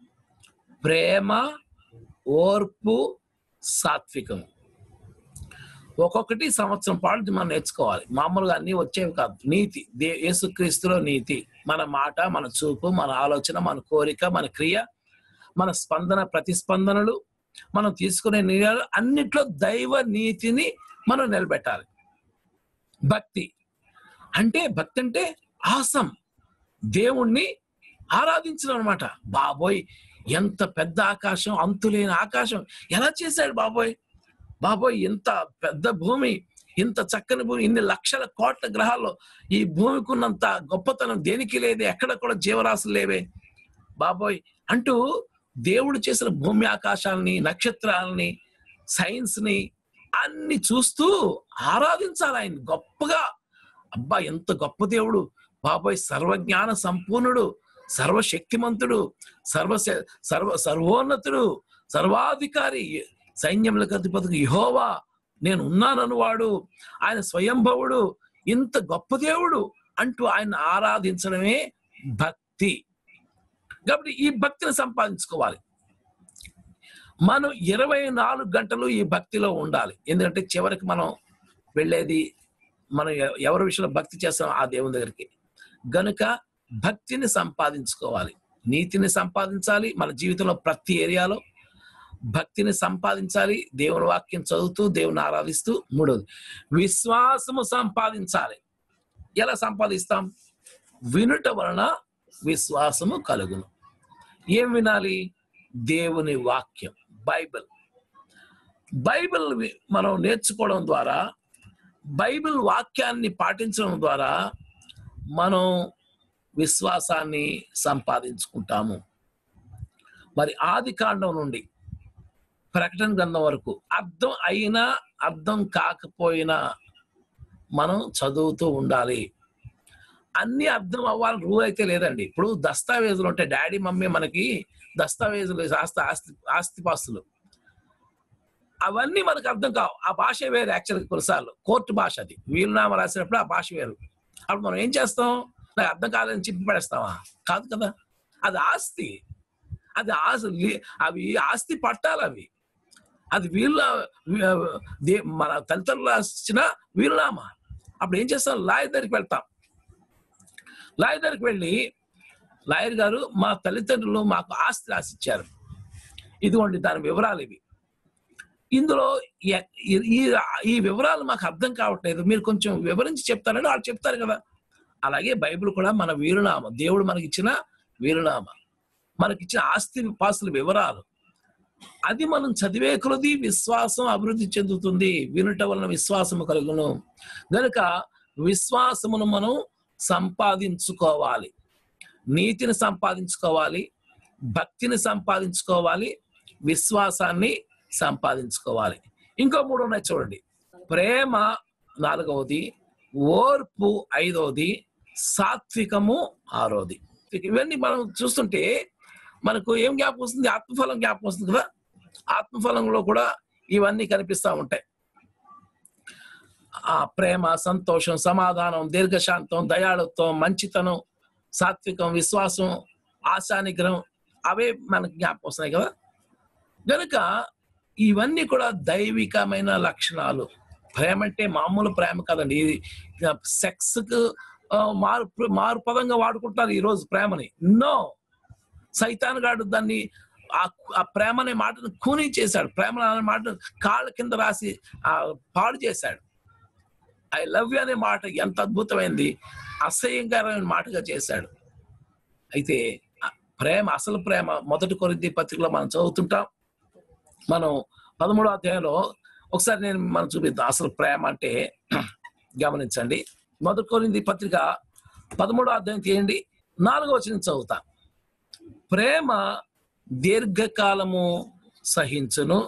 S2: ప్రేమ ఓర్పు సాత్వికము ఒక్కొక్కటి సంవత్సరం పాటు మనం నేర్చుకోవాలి మామూలుగా అన్ని వచ్చేవి కాదు నీతి దే యేసుక్రీస్తులో నీతి మన మాట మన చూపు మన ఆలోచన మన కోరిక మన క్రియ మన స్పందన ప్రతిస్పందనలు మనం తీసుకునే నిర్ణయాలు అన్నిట్లో దైవ నీతిని మనం నిలబెట్టాలి భక్తి అంటే భక్తి అంటే ఆసం దేవుణ్ణి ఆరాధించడం అనమాట బాబోయ్ ఎంత పెద్ద ఆకాశం అంతులేని ఆకాశం ఎలా చేశాడు బాబోయ్ బాబోయ్ ఇంత పెద్ద భూమి ఇంత చక్కని భూమి ఇన్ని లక్షల కోట్ల గ్రహాల్లో ఈ భూమికి ఉన్నంత గొప్పతనం దేనికి లేదే ఎక్కడ కూడా జీవరాశులు లేవే బాబోయ్ అంటూ దేవుడు చేసిన భూమి ఆకాశాలని నక్షత్రాలని సైన్స్ ని అన్ని చూస్తూ ఆరాధించాలి ఆయన గొప్పగా అబ్బా ఎంత గొప్ప దేవుడు బాబోయ్ సర్వజ్ఞాన సంపూర్ణుడు సర్వశక్తిమంతుడు సర్వ సర్వ సర్వోన్నతుడు సర్వాధికారి సైన్యములకు అధిపతికి యహోవా నేను ఉన్నానను వాడు ఆయన స్వయంభవుడు ఇంత గొప్ప దేవుడు అంటూ ఆయన ఆరాధించడమే భక్తి కాబట్టి ఈ భక్తిని సంపాదించుకోవాలి మనం ఇరవై నాలుగు గంటలు ఈ భక్తిలో ఉండాలి ఎందుకంటే చివరికి మనం వెళ్ళేది మనం ఎ- ఎవరి విషయంలో భక్తి చేస్తాం ఆ దేవుని దగ్గరికి గనుక భక్తిని సంపాదించుకోవాలి నీతిని సంపాదించాలి మన జీవితంలో ప్రతి ఏరియాలో భక్తిని సంపాదించాలి దేవుని వాక్యం చదువుతూ దేవుని ఆరాధిస్తూ మూడోది విశ్వాసము సంపాదించాలి ఎలా సంపాదిస్తాం వినుట వలన విశ్వాసము కలుగును ఏం వినాలి దేవుని వాక్యం బైబిల్ బైబిల్ వి- మనం నేర్చుకోవడం ద్వారా బైబిల్ వాక్యాన్ని పాటించడం ద్వారా మనం విశ్వాసాన్ని సంపాదించుకుంటాము మరి ఆది కాండం నుండి ప్రకటన గ్రంథం వరకు అర్థం అయినా అర్థం కాకపోయినా మనం చదువుతూ ఉండాలి అన్ని అర్థం అవ్వాలని రూల్ అయితే లేదండి ఇప్పుడు దస్తావేజులు ఉంటాయి డాడీ మమ్మీ మనకి దస్తావేజులు ఆస్తి ఆస్తి ఆస్తిపాస్తులు అవన్నీ మనకు అర్థం కావు ఆ భాష వేరు యాక్చువల్గా కొన్నిసార్లు కోర్టు భాష అది వీలునామా రాసినప్పుడు ఆ భాష వేరు అప్పుడు మనం ఏం చేస్తాం నాకు అర్థం కాదని చెప్పి పడేస్తామా కాదు కదా అది ఆస్తి అది ఆస్తి అవి ఆస్తి పట్టాలి అవి అది వీళ్ళ దే- మన తల్లిదండ్రులు రాసిన వీలునామా అప్పుడు ఏం చేస్తాం లాయర్ దగ్గరికి వెళ్తాం లాయర్ దగ్గరికి వెళ్ళి లాయర్ గారు మా తల్లిదండ్రులు మాకు ఆస్తి రాసిచ్చారు ఇదిగోండి దాని వివరాలు ఇవి ఇందులో ఎ- ఈ- ఈ ఈ వివరాలు మాకు అర్థం కావట్లేదు మీరు కొంచెం వివరించి చెప్తారని వాళ్ళు చెప్తారు కదా అలాగే బైబిల్ కూడా మన వీరునామ దేవుడు మనకి ఇచ్చిన వీరునామ మనకిచ్చిన ఆస్తి పాస్తుల వివరాలు అది మనం చదివే కొలది విశ్వాసం అభివృద్ధి చెందుతుంది వినుట వలన విశ్వాసము కలుగును గనుక విశ్వాసమును మనం సంపాదించుకోవాలి నీతిని సంపాదించుకోవాలి భక్తిని సంపాదించుకోవాలి విశ్వాసాన్ని సంపాదించుకోవాలి ఇంకో మూడు ఉన్నాయి చూడండి ప్రేమ నాలుగవది ఓర్పు ఐదవది సాత్వికము ఆరోది ఇవన్నీ మనం చూస్తుంటే మనకు ఏం జ్ఞాపకం వస్తుంది ఆత్మఫలం జ్ఞాపకం వస్తుంది కదా ఆత్మఫలంలో కూడా ఇవన్నీ కనిపిస్తూ ఉంటాయి ఆ ప్రేమ సంతోషం సమాధానం దీర్ఘశాంతం దయాళుత్వం మంచితనం సాత్వికం విశ్వాసం ఆశా నిగ్రహం అవే మనకు జ్ఞాపకం వస్తున్నాయి కదా గనుక ఇవన్నీ కూడా దైవికమైన లక్షణాలు ప్రేమ అంటే మామూలు ప్రేమ కదండి ఇది సెక్స్ కు ఆ, మారు మారు పదంగా వాడుకుంటారు ఈ రోజు ప్రేమని నో సైతాన్ గాడు దాన్ని ఆ ఆ ప్రేమ అనే మాటను కూనీ చేశాడు ప్రేమ అనే మాటను కాళ్ళ కింద రాసి ఆ పాడు చేశాడు ఐ లవ్ యూ అనే మాట ఎంత అద్భుతమైంది అసహ్యంకరమైన మాటగా చేశాడు అయితే ఆ ప్రేమ అసలు ప్రేమ మొదటి కొరింది పత్రికలో మనం చదువుతుంటాం మనం పదమూడో అధ్యాయంలో ఒకసారి నేను మనం చూపిద్దాం అసలు ప్రేమ అంటే గమనించండి మొదటి కొరింది పత్రిక పదమూడో అధ్యాయం తీయండి నాలుగో వచ్చిన చదువుతా ప్రేమ దీర్ఘకాలము సహించును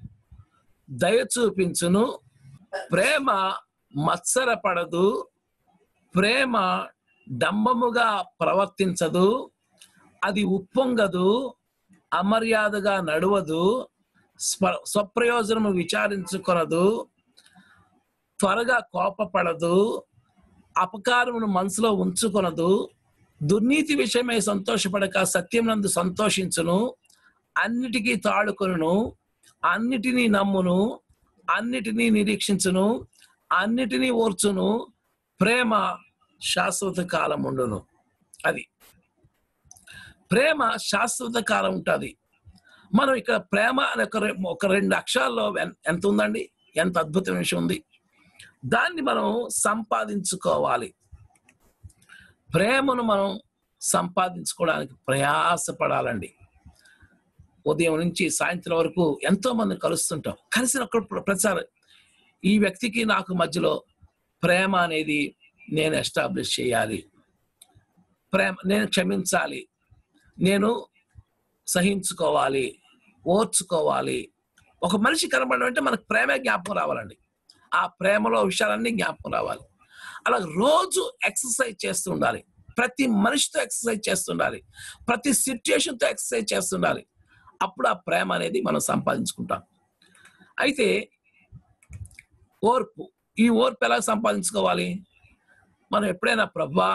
S2: దయ చూపించును ప్రేమ మత్సరపడదు ప్రేమ డంబముగా ప్రవర్తించదు అది ఉప్పొంగదు అమర్యాదగా నడవదు స్వ- స్వప్రయోజనము విచారించుకొనదు త్వరగా కోపపడదు అపకారమును మనసులో ఉంచుకొనదు దుర్నీతి విషయమై సంతోషపడక సత్యం నందు సంతోషించును అన్నిటికీ తాడుకొనును అన్నిటినీ నమ్మును అన్నిటినీ నిరీక్షించును అన్నిటినీ ఓర్చును ప్రేమ శాశ్వత కాలం ఉండును అది ప్రేమ శాశ్వత కాలం ఉంటుంది మనం ఇక్కడ ప్రేమ అనే ఒక రె- ఒక రెండు అక్షరాల్లో ఎన్- ఎంత ఉందండి ఎంత అద్భుతమైన విషయం ఉంది దాన్ని మనం సంపాదించుకోవాలి ప్రేమను మనం సంపాదించుకోవడానికి ప్రయాసపడాలండి ఉదయం నుంచి సాయంత్రం వరకు ఎంతో మంది కలుస్తుంటాం కలిసినప్పుడు ప్రతిసారి ఈ వ్యక్తికి నాకు మధ్యలో ప్రేమ అనేది నేను ఎస్టాబ్లిష్ చేయాలి ప్రేమ నేను క్షమించాలి నేను సహించుకోవాలి ఓర్చుకోవాలి ఒక మనిషి కనబడడం అంటే మనకు ప్రేమే జ్ఞాపకం రావాలండి ఆ ప్రేమలో విషయాలన్నీ జ్ఞాపకం రావాలి అలా రోజు ఎక్సర్సైజ్ చేస్తూ ఉండాలి ప్రతి మనిషితో ఎక్సర్సైజ్ చేస్తుండాలి ప్రతి సిచ్యుయేషన్తో ఎక్సర్సైజ్ చేస్తుండాలి అప్పుడు ఆ ప్రేమ అనేది మనం సంపాదించుకుంటాం అయితే ఓర్పు ఈ ఓర్పు ఎలా సంపాదించుకోవాలి మనం ఎప్పుడైనా ప్రభా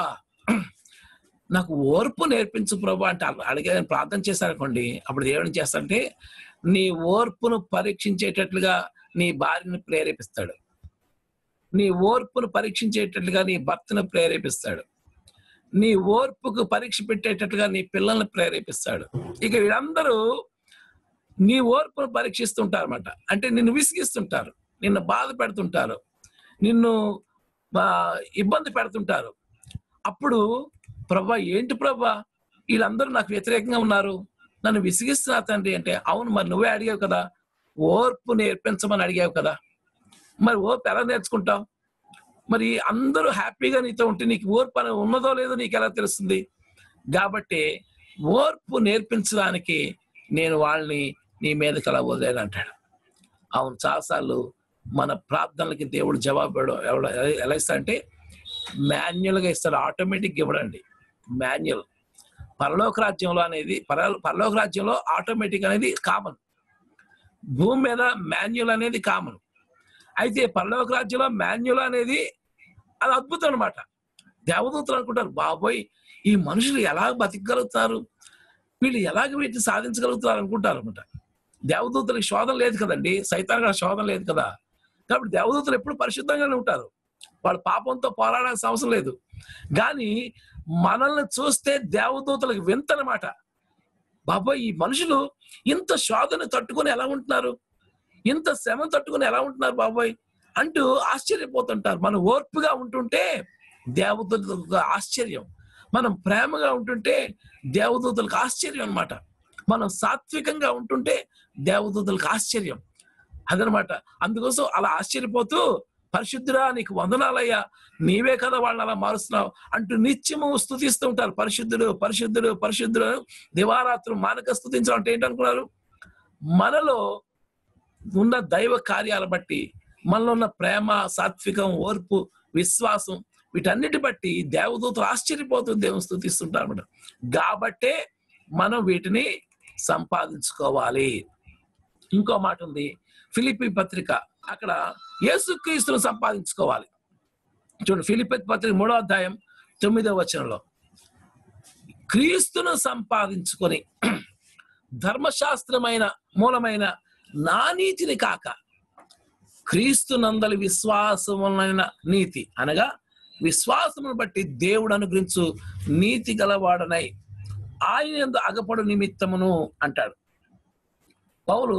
S2: నాకు ఓర్పు నేర్పించు ప్రభా అంటే అడ- అడిగే ప్రార్థన చేశారనుకోండి అప్పుడు దేవుడు ఏం చేస్తాడంటే నీ ఓర్పును పరీక్షించేటట్లుగా నీ భార్యను ప్రేరేపిస్తాడు నీ ఓర్పును పరీక్షించేటట్లుగా నీ భర్తను ప్రేరేపిస్తాడు నీ ఓర్పుకు పరీక్ష పెట్టేటట్లుగా నీ పిల్లల్ని ప్రేరేపిస్తాడు ఇక వీళ్ళందరూ నీ ఓర్పును పరీక్షిస్తుంటారు అనమాట అంటే నిన్ను విసిగిస్తుంటారు నిన్ను బాధ పెడుతుంటారు నిన్ను ఆ, ఇబ్బంది పెడుతుంటారు అప్పుడు ప్రభా ఏంటి ప్రభా వీళ్ళందరూ నాకు వ్యతిరేకంగా ఉన్నారు నన్ను విసిగిస్తున్నా తండ్రి అంటే అవును మరి నువ్వే అడిగావు కదా ఓర్పు నేర్పించమని అడిగావు కదా మరి ఓర్పు ఎలా నేర్చుకుంటావు మరి అందరూ హ్యాపీగా నీతో ఉంటే నీకు ఓర్పు అనేది ఉన్నదో లేదో నీకు ఎలా తెలుస్తుంది కాబట్టి ఓర్పు నేర్పించడానికి నేను వాళ్ళని నీ మీదకి అలా వదిలేను అంటాడు అవును చాలాసార్లు మన ప్రార్థనలకి దేవుడు జవాబు ఇవ్వడం ఎవడ- ఎలా ఇస్తాడంటే మాన్యువల్గా ఇస్తాడు ఆటోమేటిక్ ఇవ్వడండి మాన్యువల్ పరలోక రాజ్యంలో అనేది పర పరలోక రాజ్యంలో ఆటోమేటిక్ అనేది కామన్ భూమి మీద మాన్యువల్ అనేది కామన్ అయితే పరలోక రాజ్యంలో మాన్యువల్ అనేది అది అద్భుతం అనమాట దేవదూతలు అనుకుంటారు బాబోయ్ ఈ మనుషులు ఎలా బతికగలుగుతారు వీళ్ళు ఎలాగ వీటిని సాధించగలుగుతారు అనుకుంటారు అనమాట దేవదూతలకు శోధన లేదు కదండి సైతాన్ శోధన లేదు కదా కాబట్టి దేవదూతలు ఎప్పుడు పరిశుద్ధంగానే ఉంటారు వాళ్ళు పాపంతో పోరాడాల్సిన అవసరం లేదు కానీ మనల్ని చూస్తే దేవదూతలకు వింతనమాట బాబాయ్ ఈ మనుషులు ఇంత శోధన తట్టుకొని ఎలా ఉంటున్నారు ఇంత శ్రమ తట్టుకొని ఎలా ఉంటున్నారు బాబాయ్ అంటూ ఆశ్చర్యపోతుంటారు మనం ఓర్పుగా ఉంటుంటే దేవదూతలకు ఆశ్చర్యం మనం ప్రేమగా ఉంటుంటే దేవదూతలకు ఆశ్చర్యం అన్నమాట మనం సాత్వికంగా ఉంటుంటే దేవదూతలకు ఆశ్చర్యం అదనమాట అందుకోసం అలా ఆశ్చర్యపోతూ పరిశుద్ధురా నీకు వందనాలయ్యా నీవే కదా వాళ్ళని అలా మారుస్తున్నావు అంటూ నిత్యము స్తుతిస్తూ ఉంటారు పరిశుద్ధుడు పరిశుద్ధుడు పరిశుద్ధుడు అని దివారాత్రులు మానక స్తుతించడం అంటే ఏంటనుకున్నారు మనలో ఉన్న దైవ కార్యాల బట్టి మనలో ఉన్న ప్రేమ సాత్వికం ఓర్పు విశ్వాసం వీటన్నిటి బట్టి దేవదూతలు ఆశ్చర్యపోతూ దేవుని స్థుతిస్తుంటారు అనమాట కాబట్టే మనం వీటిని సంపాదించుకోవాలి ఇంకో మాట ఉంది ఫిలిపి పత్రిక అక్కడ యేసుక్రీస్తును సంపాదించుకోవాలి చూడండి ఫిలిపి పత్రిక మూడో అధ్యాయం తొమ్మిదో వచనంలో క్రీస్తును సంపాదించుకొని ధర్మశాస్త్రమైన మూలమైన నా నీతిని కాక క్రీస్తు నందలి విశ్వాసములైన నీతి అనగా విశ్వాసమును బట్టి దేవుడు అనుగ్రహించు నీతి గలవాడనై ఆయన యందు అగపడు నిమిత్తమును అంటాడు పౌలు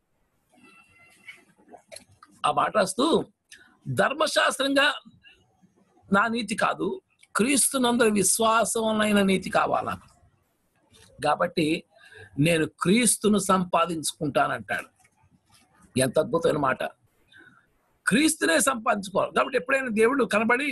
S2: ఆ మాట రాస్తూ ధర్మశాస్త్రంగా నా నీతి కాదు క్రీస్తు నందరి విశ్వాసములైన నీతి కావాలా కాబట్టి నేను క్రీస్తును సంపాదించుకుంటానంటాడు ఎంత అద్భుతమైన మాట క్రీస్తునే సంపాదించుకోవాలి కాబట్టి ఎప్పుడైనా దేవుడు కనబడి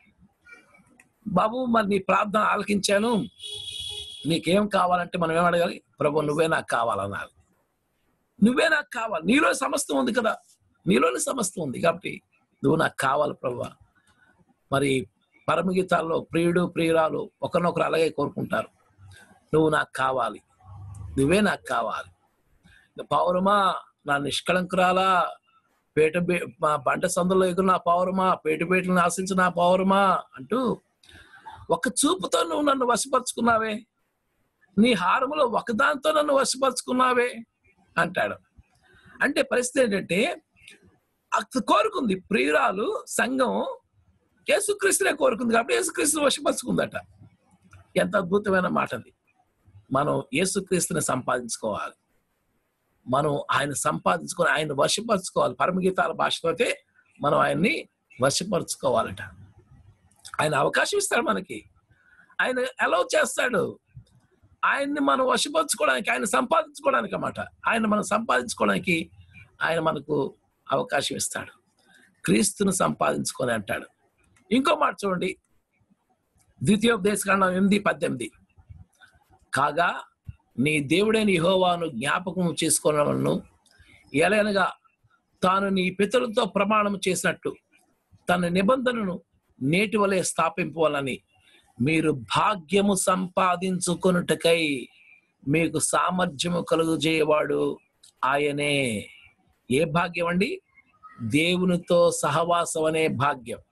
S2: బాబు మరి నీ ప్రార్థన ఆలకించాను నీకేం కావాలంటే మనం ఏం అడగాలి ప్రభు నువ్వే నాకు కావాలనాలి నువ్వే నాకు కావాలి నీలో సమస్తం ఉంది కదా నీలోని సమస్తం ఉంది కాబట్టి నువ్వు నాకు కావాలి ప్రభు మరి పరమగీతాల్లో ప్రియుడు ప్రియురాలు ఒకరినొకరు అలాగే కోరుకుంటారు నువ్వు నాకు కావాలి నువ్వే నాకు కావాలి పౌరమా నా నిష్కళంకురాలా పేట బే- మా బంట సందులో ఎగురు నా పౌరమా పేట పేటలను ఆశించిన నా పౌరమా అంటూ ఒక చూపుతో నువ్వు నన్ను వశపరుచుకున్నావే నీ హారములో ఒకదాంతో నన్ను వశపరుచుకున్నావే అంటాడు అంటే పరిస్థితి ఏంటంటే అక్కడ కోరుకుంది ప్రియురాలు సంఘం యేసుక్రీస్తునే కోరుకుంది కాబట్టి యేసుక్రీస్తుని వశపరుచుకుందట ఎంత అద్భుతమైన మాట అది మనం యేసుక్రీస్తుని సంపాదించుకోవాలి మనం ఆయన సంపాదించుకొని ఆయన వశపరుచుకోవాలి పరమగీతాల భాషతో అయితే మనం ఆయన్ని వశపరుచుకోవాలట ఆయన అవకాశం ఇస్తాడు మనకి ఆయన అలౌ చేస్తాడు ఆయన్ని మనం వశపరుచుకోవడానికి ఆయన సంపాదించుకోవడానికి అన్నమాట ఆయన మనం సంపాదించుకోవడానికి ఆయన మనకు అవకాశం ఇస్తాడు క్రీస్తును సంపాదించుకొని అంటాడు ఇంకో మాట చూడండి ద్వితీయోపదేశకాండం ఎనిమిది పద్దెనిమిది కాగా నీ దేవుడైన యెహోవాను జ్ఞాపకం చేసుకోవలను ఎలయనగా తాను నీ పితరులతో ప్రమాణం చేసినట్టు తన నిబంధనను నేటి వలె స్థాపింపవాలని మీరు భాగ్యము సంపాదించుకొనుటకై మీకు సామర్థ్యము కలుగజేయవాడు ఆయనే ఏ భాగ్యం అండి దేవునితో సహవాసం అనే భాగ్యం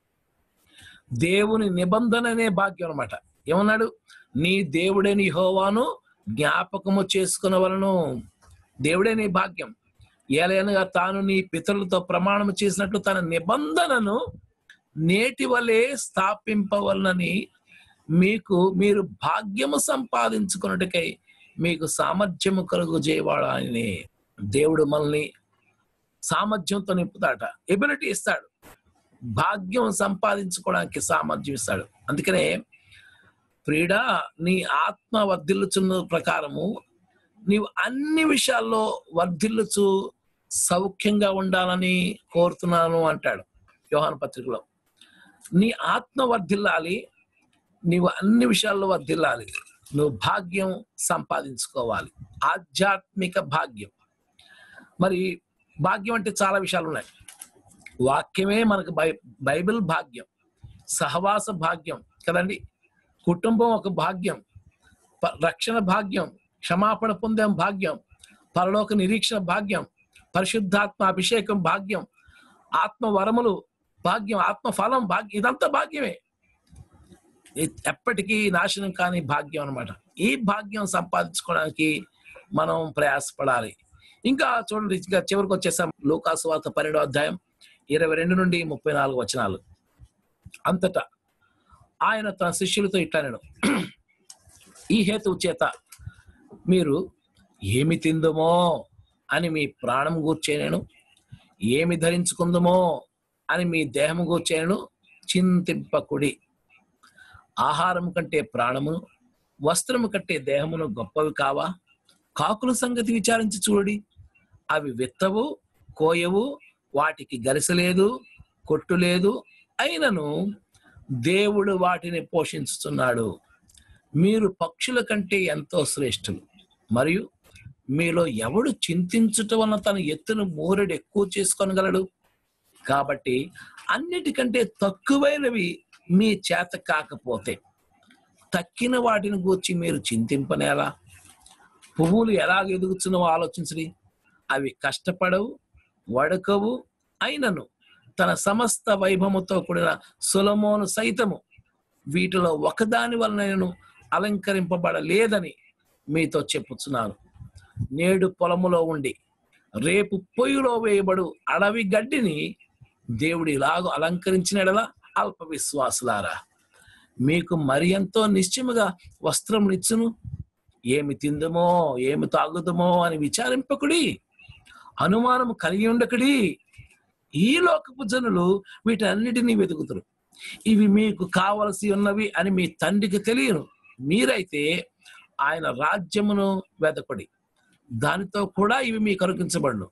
S2: దేవుని నిబంధన అనే భాగ్యం అనమాట ఏమన్నాడు నీ దేవుడని హోవాను జ్ఞాపకము చేసుకునవలను దేవుడే నీ భాగ్యం ఏలైనగా తాను నీ పితరులతో ప్రమాణం చేసినట్లు తన నిబంధనను నేటి వలె స్థాపింపవలనని మీకు మీరు భాగ్యము సంపాదించుకున్నట్టుకై మీకు సామర్థ్యము కలుగు చేయవాడు ఆయనే దేవుడు మనల్ని సామర్థ్యంతో నింపుతాట ఎబిలిటీ ఇస్తాడు భాగ్యం సంపాదించుకోవడానికి సామర్థ్యం ఇస్తాడు అందుకనే ప్రీడ నీ ఆత్మ వర్ధిల్లుచున్న ప్రకారము నీవు అన్ని విషయాల్లో వర్ధిల్లుచు సౌఖ్యంగా ఉండాలని కోరుతున్నాను అంటాడు యోహాన పత్రికలో నీ ఆత్మ వర్ధిల్లాలి నీవు అన్ని విషయాల్లో వర్ధిల్లాలి నువ్వు భాగ్యం సంపాదించుకోవాలి ఆధ్యాత్మిక భాగ్యం మరి భాగ్యం అంటే చాలా విషయాలు ఉన్నాయి వాక్యమే మనకు బై బైబిల్ భాగ్యం సహవాస భాగ్యం కదండి కుటుంబం ఒక భాగ్యం ప- రక్షణ భాగ్యం క్షమాపణ పొందే భాగ్యం పరలోక నిరీక్షణ భాగ్యం పరిశుద్ధాత్మ అభిషేకం భాగ్యం ఆత్మ వరములు భాగ్యం ఆత్మ ఫలం భాగ్యం ఇదంతా భాగ్యమే ఎ- ఎప్పటికీ నాశనం కాని భాగ్యం అన్నమాట ఈ భాగ్యం సంపాదించుకోవడానికి మనం ప్రయాసపడాలి ఇంకా చూడండి ఇంకా చివరికి వచ్చేసాం లోకాసు వార్త పన్నెండో అధ్యాయం ఇరవై రెండు నుండి ముప్పై నాలుగు వచనాలు అంతటా ఆయన తన శిష్యులతో ఇట్లా నేను ఈ హేతువు చేత మీరు ఏమి తిందుమో అని మీ ప్రాణం గూర్చేనను ఏమి ధరించుకుందుమో అని మీ దేహం గూర్చేనను చింతింపకుడి ఆహారం కంటే ప్రాణమును వస్త్రము కంటే దేహమును గొప్పవి కావా కాకుల సంగతి విచారించి చూడండి అవి విత్తవు కోయవు వాటికి గరిసలేదు కొట్టు లేదు అయినను దేవుడు వాటిని పోషించుతున్నాడు మీరు పక్షుల కంటే ఎంతో శ్రేష్ఠులు మరియు మీలో ఎవడు చింతించుట వలన తన ఎత్తును మూరెడు ఎక్కువ చేసుకొనగలడు కాబట్టి అన్నిటికంటే తక్కువైనవి మీ చేత కాకపోతే తక్కిన వాటిని గూర్చి మీరు చింతింపనేలా పువ్వులు ఎలాగ ఎదుగుతున్నావో ఆలోచించడి అవి కష్టపడవు వడకవు అయినను తన సమస్త వైభవముతో కూడిన సులమోను సైతము వీటిలో ఒకదాని వలన నేను అలంకరింపబడలేదని మీతో చెప్పుచున్నాను నేడు పొలములో ఉండి రేపు పొయ్యిలో వేయబడు అడవి గడ్డిని దేవుడు ఇలాగ అలంకరించినడలా అల్ప విశ్వాసులారా మీకు మరి ఎంతో నిశ్చయముగా వస్త్రమునిచ్చును ఏమి తిందుమో ఏమి తాగుదమో అని విచారింపకుడి అనుమానము కలిగి ఉండకుడి ఈ లోకపు జనులు వీటన్నిటినీ వెతుకుతురు ఇవి మీకు కావలసి ఉన్నవి అని మీ తండ్రికి తెలియను మీరైతే ఆయన రాజ్యమును వెతకుడి దానితో కూడా ఇవి మీకు అనుగ్రహించబడును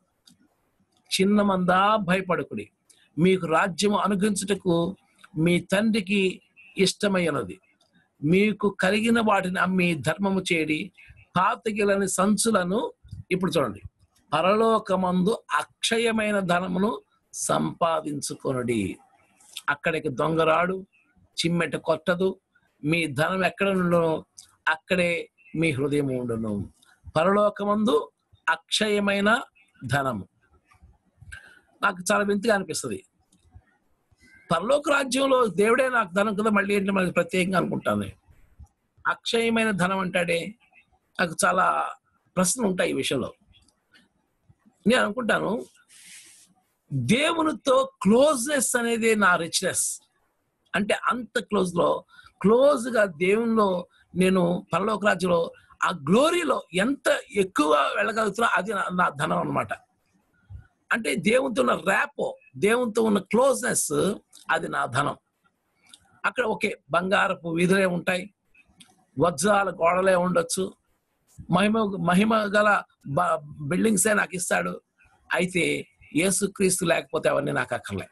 S2: చిన్న మందా భయపడకుడి మీకు రాజ్యము అనుగ్రహించుటకు మీ తండ్రికి ఇష్టమైనది మీకు కలిగిన వాటిని అమ్మి ధర్మము చేయడి పాతగిలని సంచులను ఇప్పుడు చూడండి పరలోకమందు అక్షయమైన ధనమును సంపాదించుకొనుడి అక్కడికి దొంగరాడు చిమ్మెట కొట్టదు మీ ధనం ఎక్కడ నుండును అక్కడే మీ హృదయం ఉండును పరలోకమందు అక్షయమైన ధనము నాకు చాలా వింతగా అనిపిస్తుంది పరలోక రాజ్యంలో దేవుడే నాకు ధనం కదా మళ్ళీ ఏంటి మనకి ప్రత్యేకంగా అనుకుంటాను నేను. అక్షయమైన ధనం అంటాడే నాకు చాలా ప్రశ్నలు ఉంటాయి ఈ విషయంలో నేను అనుకుంటాను దేవునితో క్లోజ్నెస్ అనేది నా రిచ్నెస్ అంటే అంత క్లోజ్ లో క్లోజ్ గా దేవునిలో నేను పరలోక రాజ్యంలో ఆ గ్లోరీలో ఎంత ఎక్కువ వెళ్ళగలుగుతున్నా అది నా- నా ధనం అన్నమాట అంటే దేవునితో ఉన్న ర్యాపో దేవునితో ఉన్న క్లోజ్నెస్ అది నా ధనం అక్కడ ఓకే బంగారపు వీధులే ఉంటాయి వజ్రాల గోడలే ఉండొచ్చు మహిమ మహిమ గల బ- బిల్డింగ్సే నాకు ఇస్తాడు అయితే యేసుక్రీస్తు లేకపోతే అవన్నీ నాకు అక్కర్లే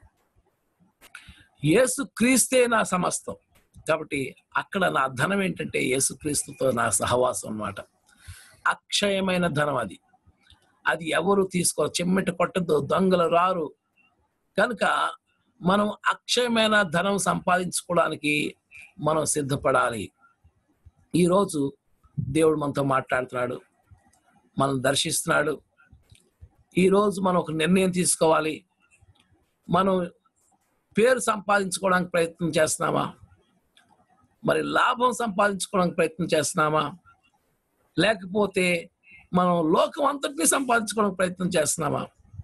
S2: యేసుక్రీస్తే నా సమస్తం కాబట్టి అక్కడ నా ధనం ఏంటంటే యేసుక్రీస్తుతో నా సహవాసం అన్నమాట అక్షయమైన ధనం అది అది ఎవరు తీసుకో చెమ్మెట కొట్టద్దు దొంగలు రారు కనుక మనం అక్షయమైన ధనం సంపాదించుకోవడానికి మనం సిద్ధపడాలి ఈరోజు దేవుడు మనతో మాట్లాడుతున్నాడు మనం దర్శిస్తున్నాడు ఈరోజు మనం ఒక నిర్ణయం తీసుకోవాలి మనం పేరు సంపాదించుకోవడానికి ప్రయత్నం చేస్తున్నామా మరి లాభం సంపాదించుకోవడానికి ప్రయత్నం చేస్తున్నామా లేకపోతే మనం లోకం అంతటినీ సంపాదించుకోవడానికి ప్రయత్నం చేస్తున్నామా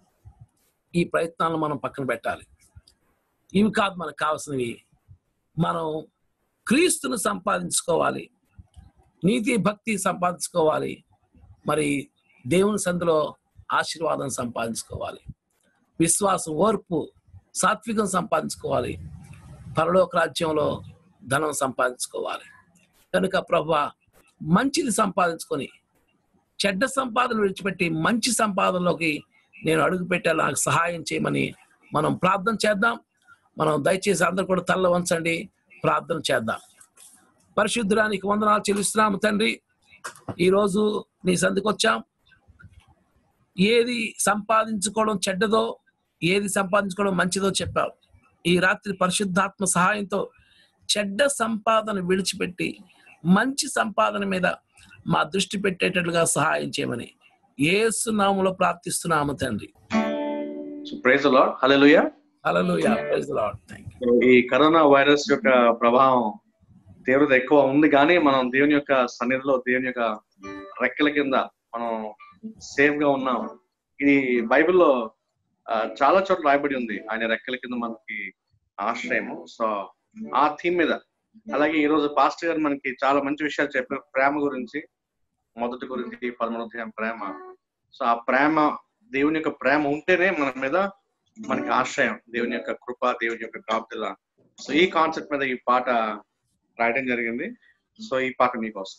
S2: ఈ ప్రయత్నాలను మనం పక్కన పెట్టాలి ఇవి కాదు మనకు కావాల్సినవి మనం క్రీస్తును సంపాదించుకోవాలి నీతి భక్తి సంపాదించుకోవాలి మరి దేవుని సందులో ఆశీర్వాదం సంపాదించుకోవాలి విశ్వాసం ఓర్పు సాత్వికం సంపాదించుకోవాలి పరలోక రాజ్యంలో ధనం సంపాదించుకోవాలి కనుక ప్రభు మంచిది సంపాదించుకొని చెడ్డ సంపాదన విడిచిపెట్టి మంచి సంపాదనలోకి నేను అడుగు పెట్టేలా నాకు సహాయం చేయమని మనం ప్రార్థన చేద్దాం మనం దయచేసి అందరు కూడా తల్ల వంచండి ప్రార్థన చేద్దాం పరిశుద్ధురానికి వందనాలు చెల్లిస్తున్నాము తండ్రి ఈరోజు నీ సందుకొచ్చాం ఏది సంపాదించుకోవడం చెడ్డదో ఏది సంపాదించుకోవడం మంచిదో చెప్పావు ఈ రాత్రి పరిశుద్ధాత్మ సహాయంతో చెడ్డ సంపాదన విడిచిపెట్టి మంచి సంపాదన మీద మా దృష్టి పెట్టేటట్లుగా సహాయం చేయమని ఏసు నామములో ప్రార్థిస్తున్నాము తండ్రి
S4: praise lord hallelujah
S2: hallelujah praise the lord thank
S4: ఈ కరోనా వైరస్ యొక్క ప్రభావం తీవ్రత ఎక్కువ ఉంది కానీ మనం దేవుని యొక్క సన్నిధిలో దేవుని యొక్క రెక్కల కింద మనం సేఫ్ గా ఉన్నాం ఇది బైబిల్లో ఆ, చాలా చోట్ల రాయబడి ఉంది ఆయన రెక్కల కింద మనకి ఆశ్రయము సో ఆ థీమ్ మీద అలాగే ఈ రోజు పాస్టర్ గారు మనకి చాలా మంచి విషయాలు చెప్పారు ప్రేమ గురించి మొదటి గురించి పదమూడు అధ్యాయం ప్రేమ సో ఆ ప్రేమ దేవుని యొక్క ప్రేమ ఉంటేనే మన మీద మనకి ఆశ్రయం దేవుని యొక్క కృప దేవుని యొక్క కాపుదల సో ఈ కాన్సెప్ట్ మీద ఈ పాట రాయడం జరిగింది సో ఈ పాట మీకోసం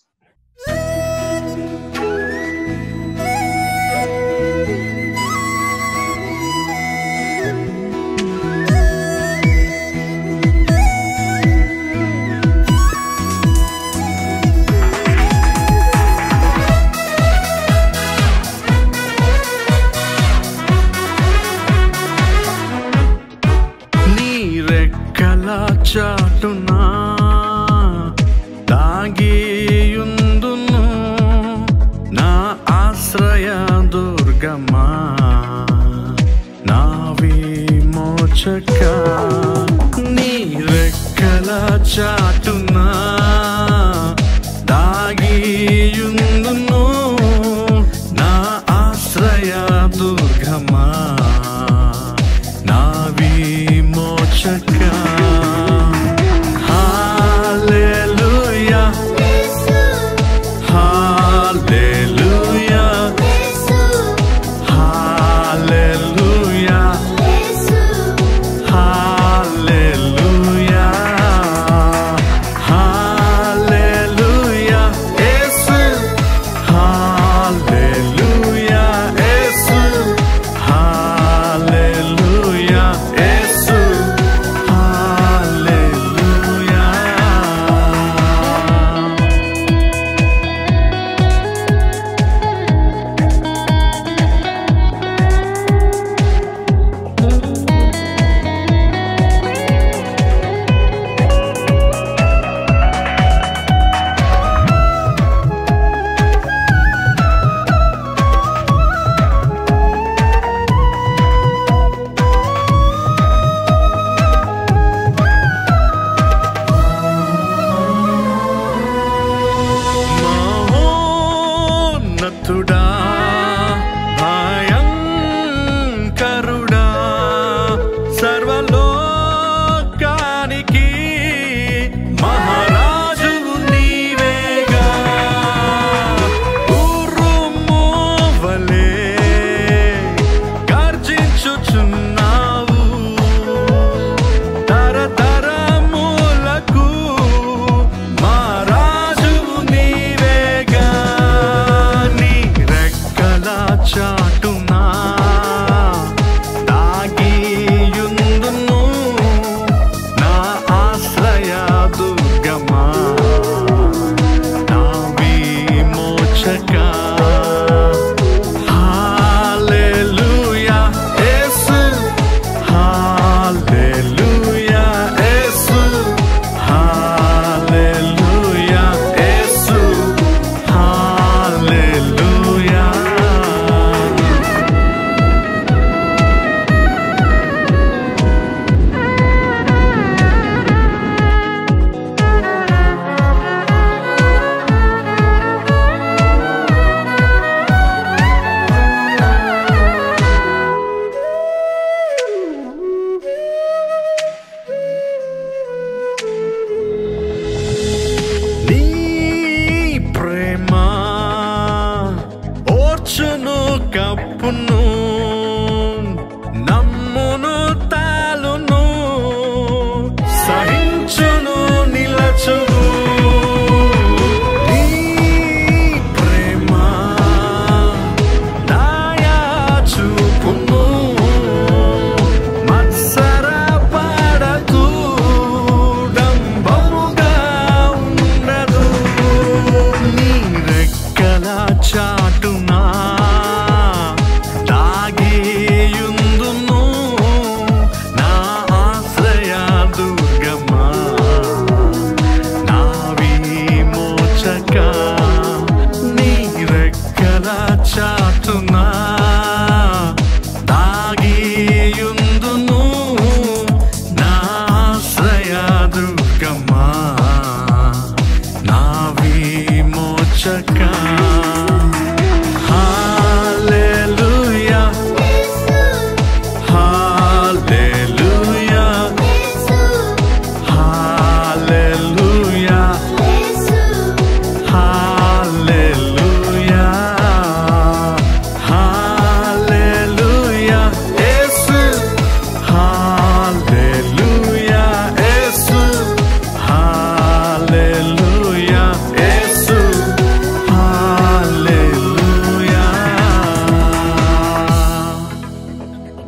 S1: నీ రెక్కల చాటునా దాగియుందును నా ఆశ్రయ దుర్గమా నా విమోచక నీ రెక్కల చాటునా దాగియుందును నా ఆశ్రయ దుర్గమా నా విమోచక హల్లెలూయా హల్లెలూయా హల్లెలూయా హల్లెలూయా హల్లెలూయా యేసు హల్లెలూయా యేసు హల్లెలూయా యేసు హల్లెలూయా మహోన్నతుడా భయంకరుడా సర్వలోకానికి మహారాజువు నీవేగా ఉరుము వలె గర్జించుచున్నావు తరతరములకు మా రాజువు నీవేగా నీ రెక్కల చాటునా దాగియుందును నా ఆశ్రయ దుర్గమా నా విమోచక హల్లెలూయా యేసు హల్లెలూయా యేసు హల్లెలూయా యేసు హల్లెలూయా నీ ప్రేమ ఓర్చును కప్పును నమ్మును తాలును సహించును నిలచును నీ ప్రేమ దయా చూపును మత్సర పడకు డంబముగా ఉండదు నీ రెక్కల చా చోటున దాగియుందును నా ఆశ్రయదుర్గమా నా విమోచక హల్లెలూయా హల్లెలూయా హల్లెలూయా హల్లెలూయా హల్లెలూయా యేసు హల్లెలూయా యేసు హల్లెలూయా యేసు హల్లెలూయా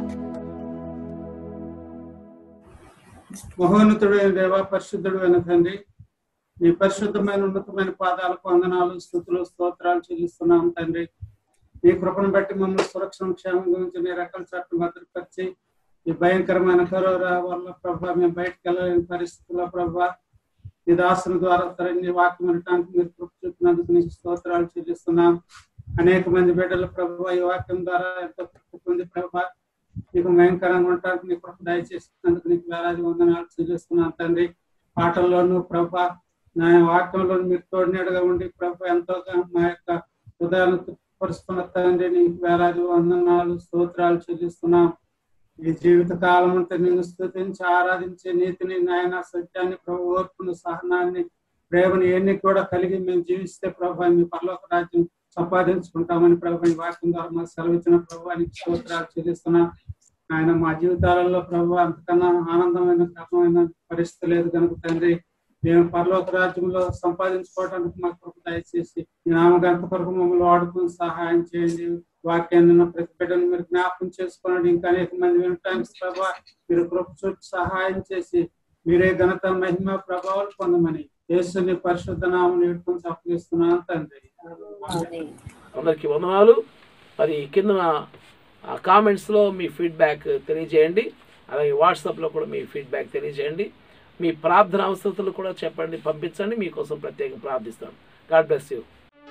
S5: మహోన్నతుడైన దేవ పరిశుద్ధుడు అయిన తండ్రి మీ పరిశుద్ధమైన ఉన్నతమైన పాదాలకు వందనాలు స్థుతులు స్తోత్రాలు చెల్లిస్తున్నాం తండ్రి మీ కృపను బట్టి మమ్మల్ని సురక్షణ క్షేమం గురించి మీ రకాల చట్టం భద్రపరిచి ఈ భయంకరమైన కరోనా వల్ల ప్రభా మేము బయటకు వెళ్ళలేని పరిస్థితుల్లో ప్రభా ఈ దాసుల ద్వారా తరంగి వాక్యం వినటానికి మీరు కృప చూపినందుకు నీకు స్తోత్రాలు చెల్లిస్తున్నాం అనేక మంది బిడ్డలు ప్రభు ఈ వాక్యం ద్వారా ఎంతో కృప పొంది ప్రభా నీకు భయంకరంగా ఉండటానికి నీ కృప దయచేసినందుకు నీకు వేలాది వందనాలు చెల్లిస్తున్నాను తండ్రి పాటల్లోనూ ప్రభ నా వాక్యంలో మీరు తోడినట్టుగా ఉండి ప్రభ ఎంతోగా మా యొక్క హృదయాలను తృప్తిపరుస్తున్న తండ్రి నీకు వేలాది వందనాలు స్తోత్రాలు చెల్లిస్తున్నాం ఈ జీవిత కాలం అంతా నిన్ను స్థుతించి ఆరాధించే నీతిని నాయన సత్యాన్ని ప్రభు ఓర్పును సహనాన్ని ప్రేమను ఎన్ని కూడా కలిగి మేము జీవిస్తే ప్రభు మీ పరలోక రాజ్యం సంపాదించుకుంటామని ప్రభు ఈ వాక్యం ద్వారా మాకు సెలవిచ్చిన ప్రభానికి స్తోత్రాలు చెల్లిస్తున్నాం ఆయన మా జీవితాలలో ప్రభు అంతకన్నా ఆనందమైన క్రమమైన పరిస్థితి లేదు కనుక తండ్రి మేము పరలోక రాజ్యంలో సంపాదించుకోవడానికి మాకు కృప దయచేసి మీ నామగంత కొరకు మమ్మల్ని వాడుకుని సహాయం చేయండి వాక్యాన్ని విన్న ప్రతి బిడ్డను మీరు జ్ఞాపకం చేసుకోండి ఇంకా అనేక మంది వినటానికి ప్రభా మీరు కృప చూపి సహాయం చేసి మీరే ఘనత మహిమ ప్రభావాలు పొందమని యేసుని పరిశుద్ధ నామం నేర్చుకుని అప్పగిస్తున్నాను తండ్రి
S2: అందరికీ వందనాలు మరి కింద కామెంట్స్లో మీ ఫీడ్బ్యాక్ తెలియజేయండి అలాగే వాట్సాప్లో కూడా మీ ఫీడ్బ్యాక్ తెలియజేయండి మీ ప్రార్థన అవసరతలు కూడా చెప్పండి పంపించండి మీకోసం ప్రత్యేకంగా ప్రార్థిస్తాను గాడ్ బ్లెస్ యూ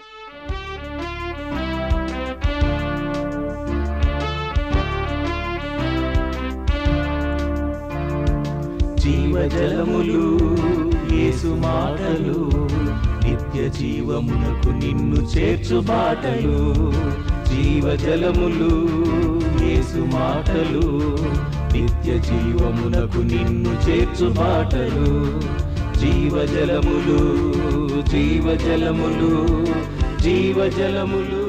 S6: జీవజలములు యేసు మాటలు నిత్య జీవమునకు నిన్ను చేర్చు బాటలు జీవజలములు యేసు మాటలు నిత్య జీవమునకు నిన్ను చేర్చు బాటలు జీవజలములు జీవజలములు జీవజలములు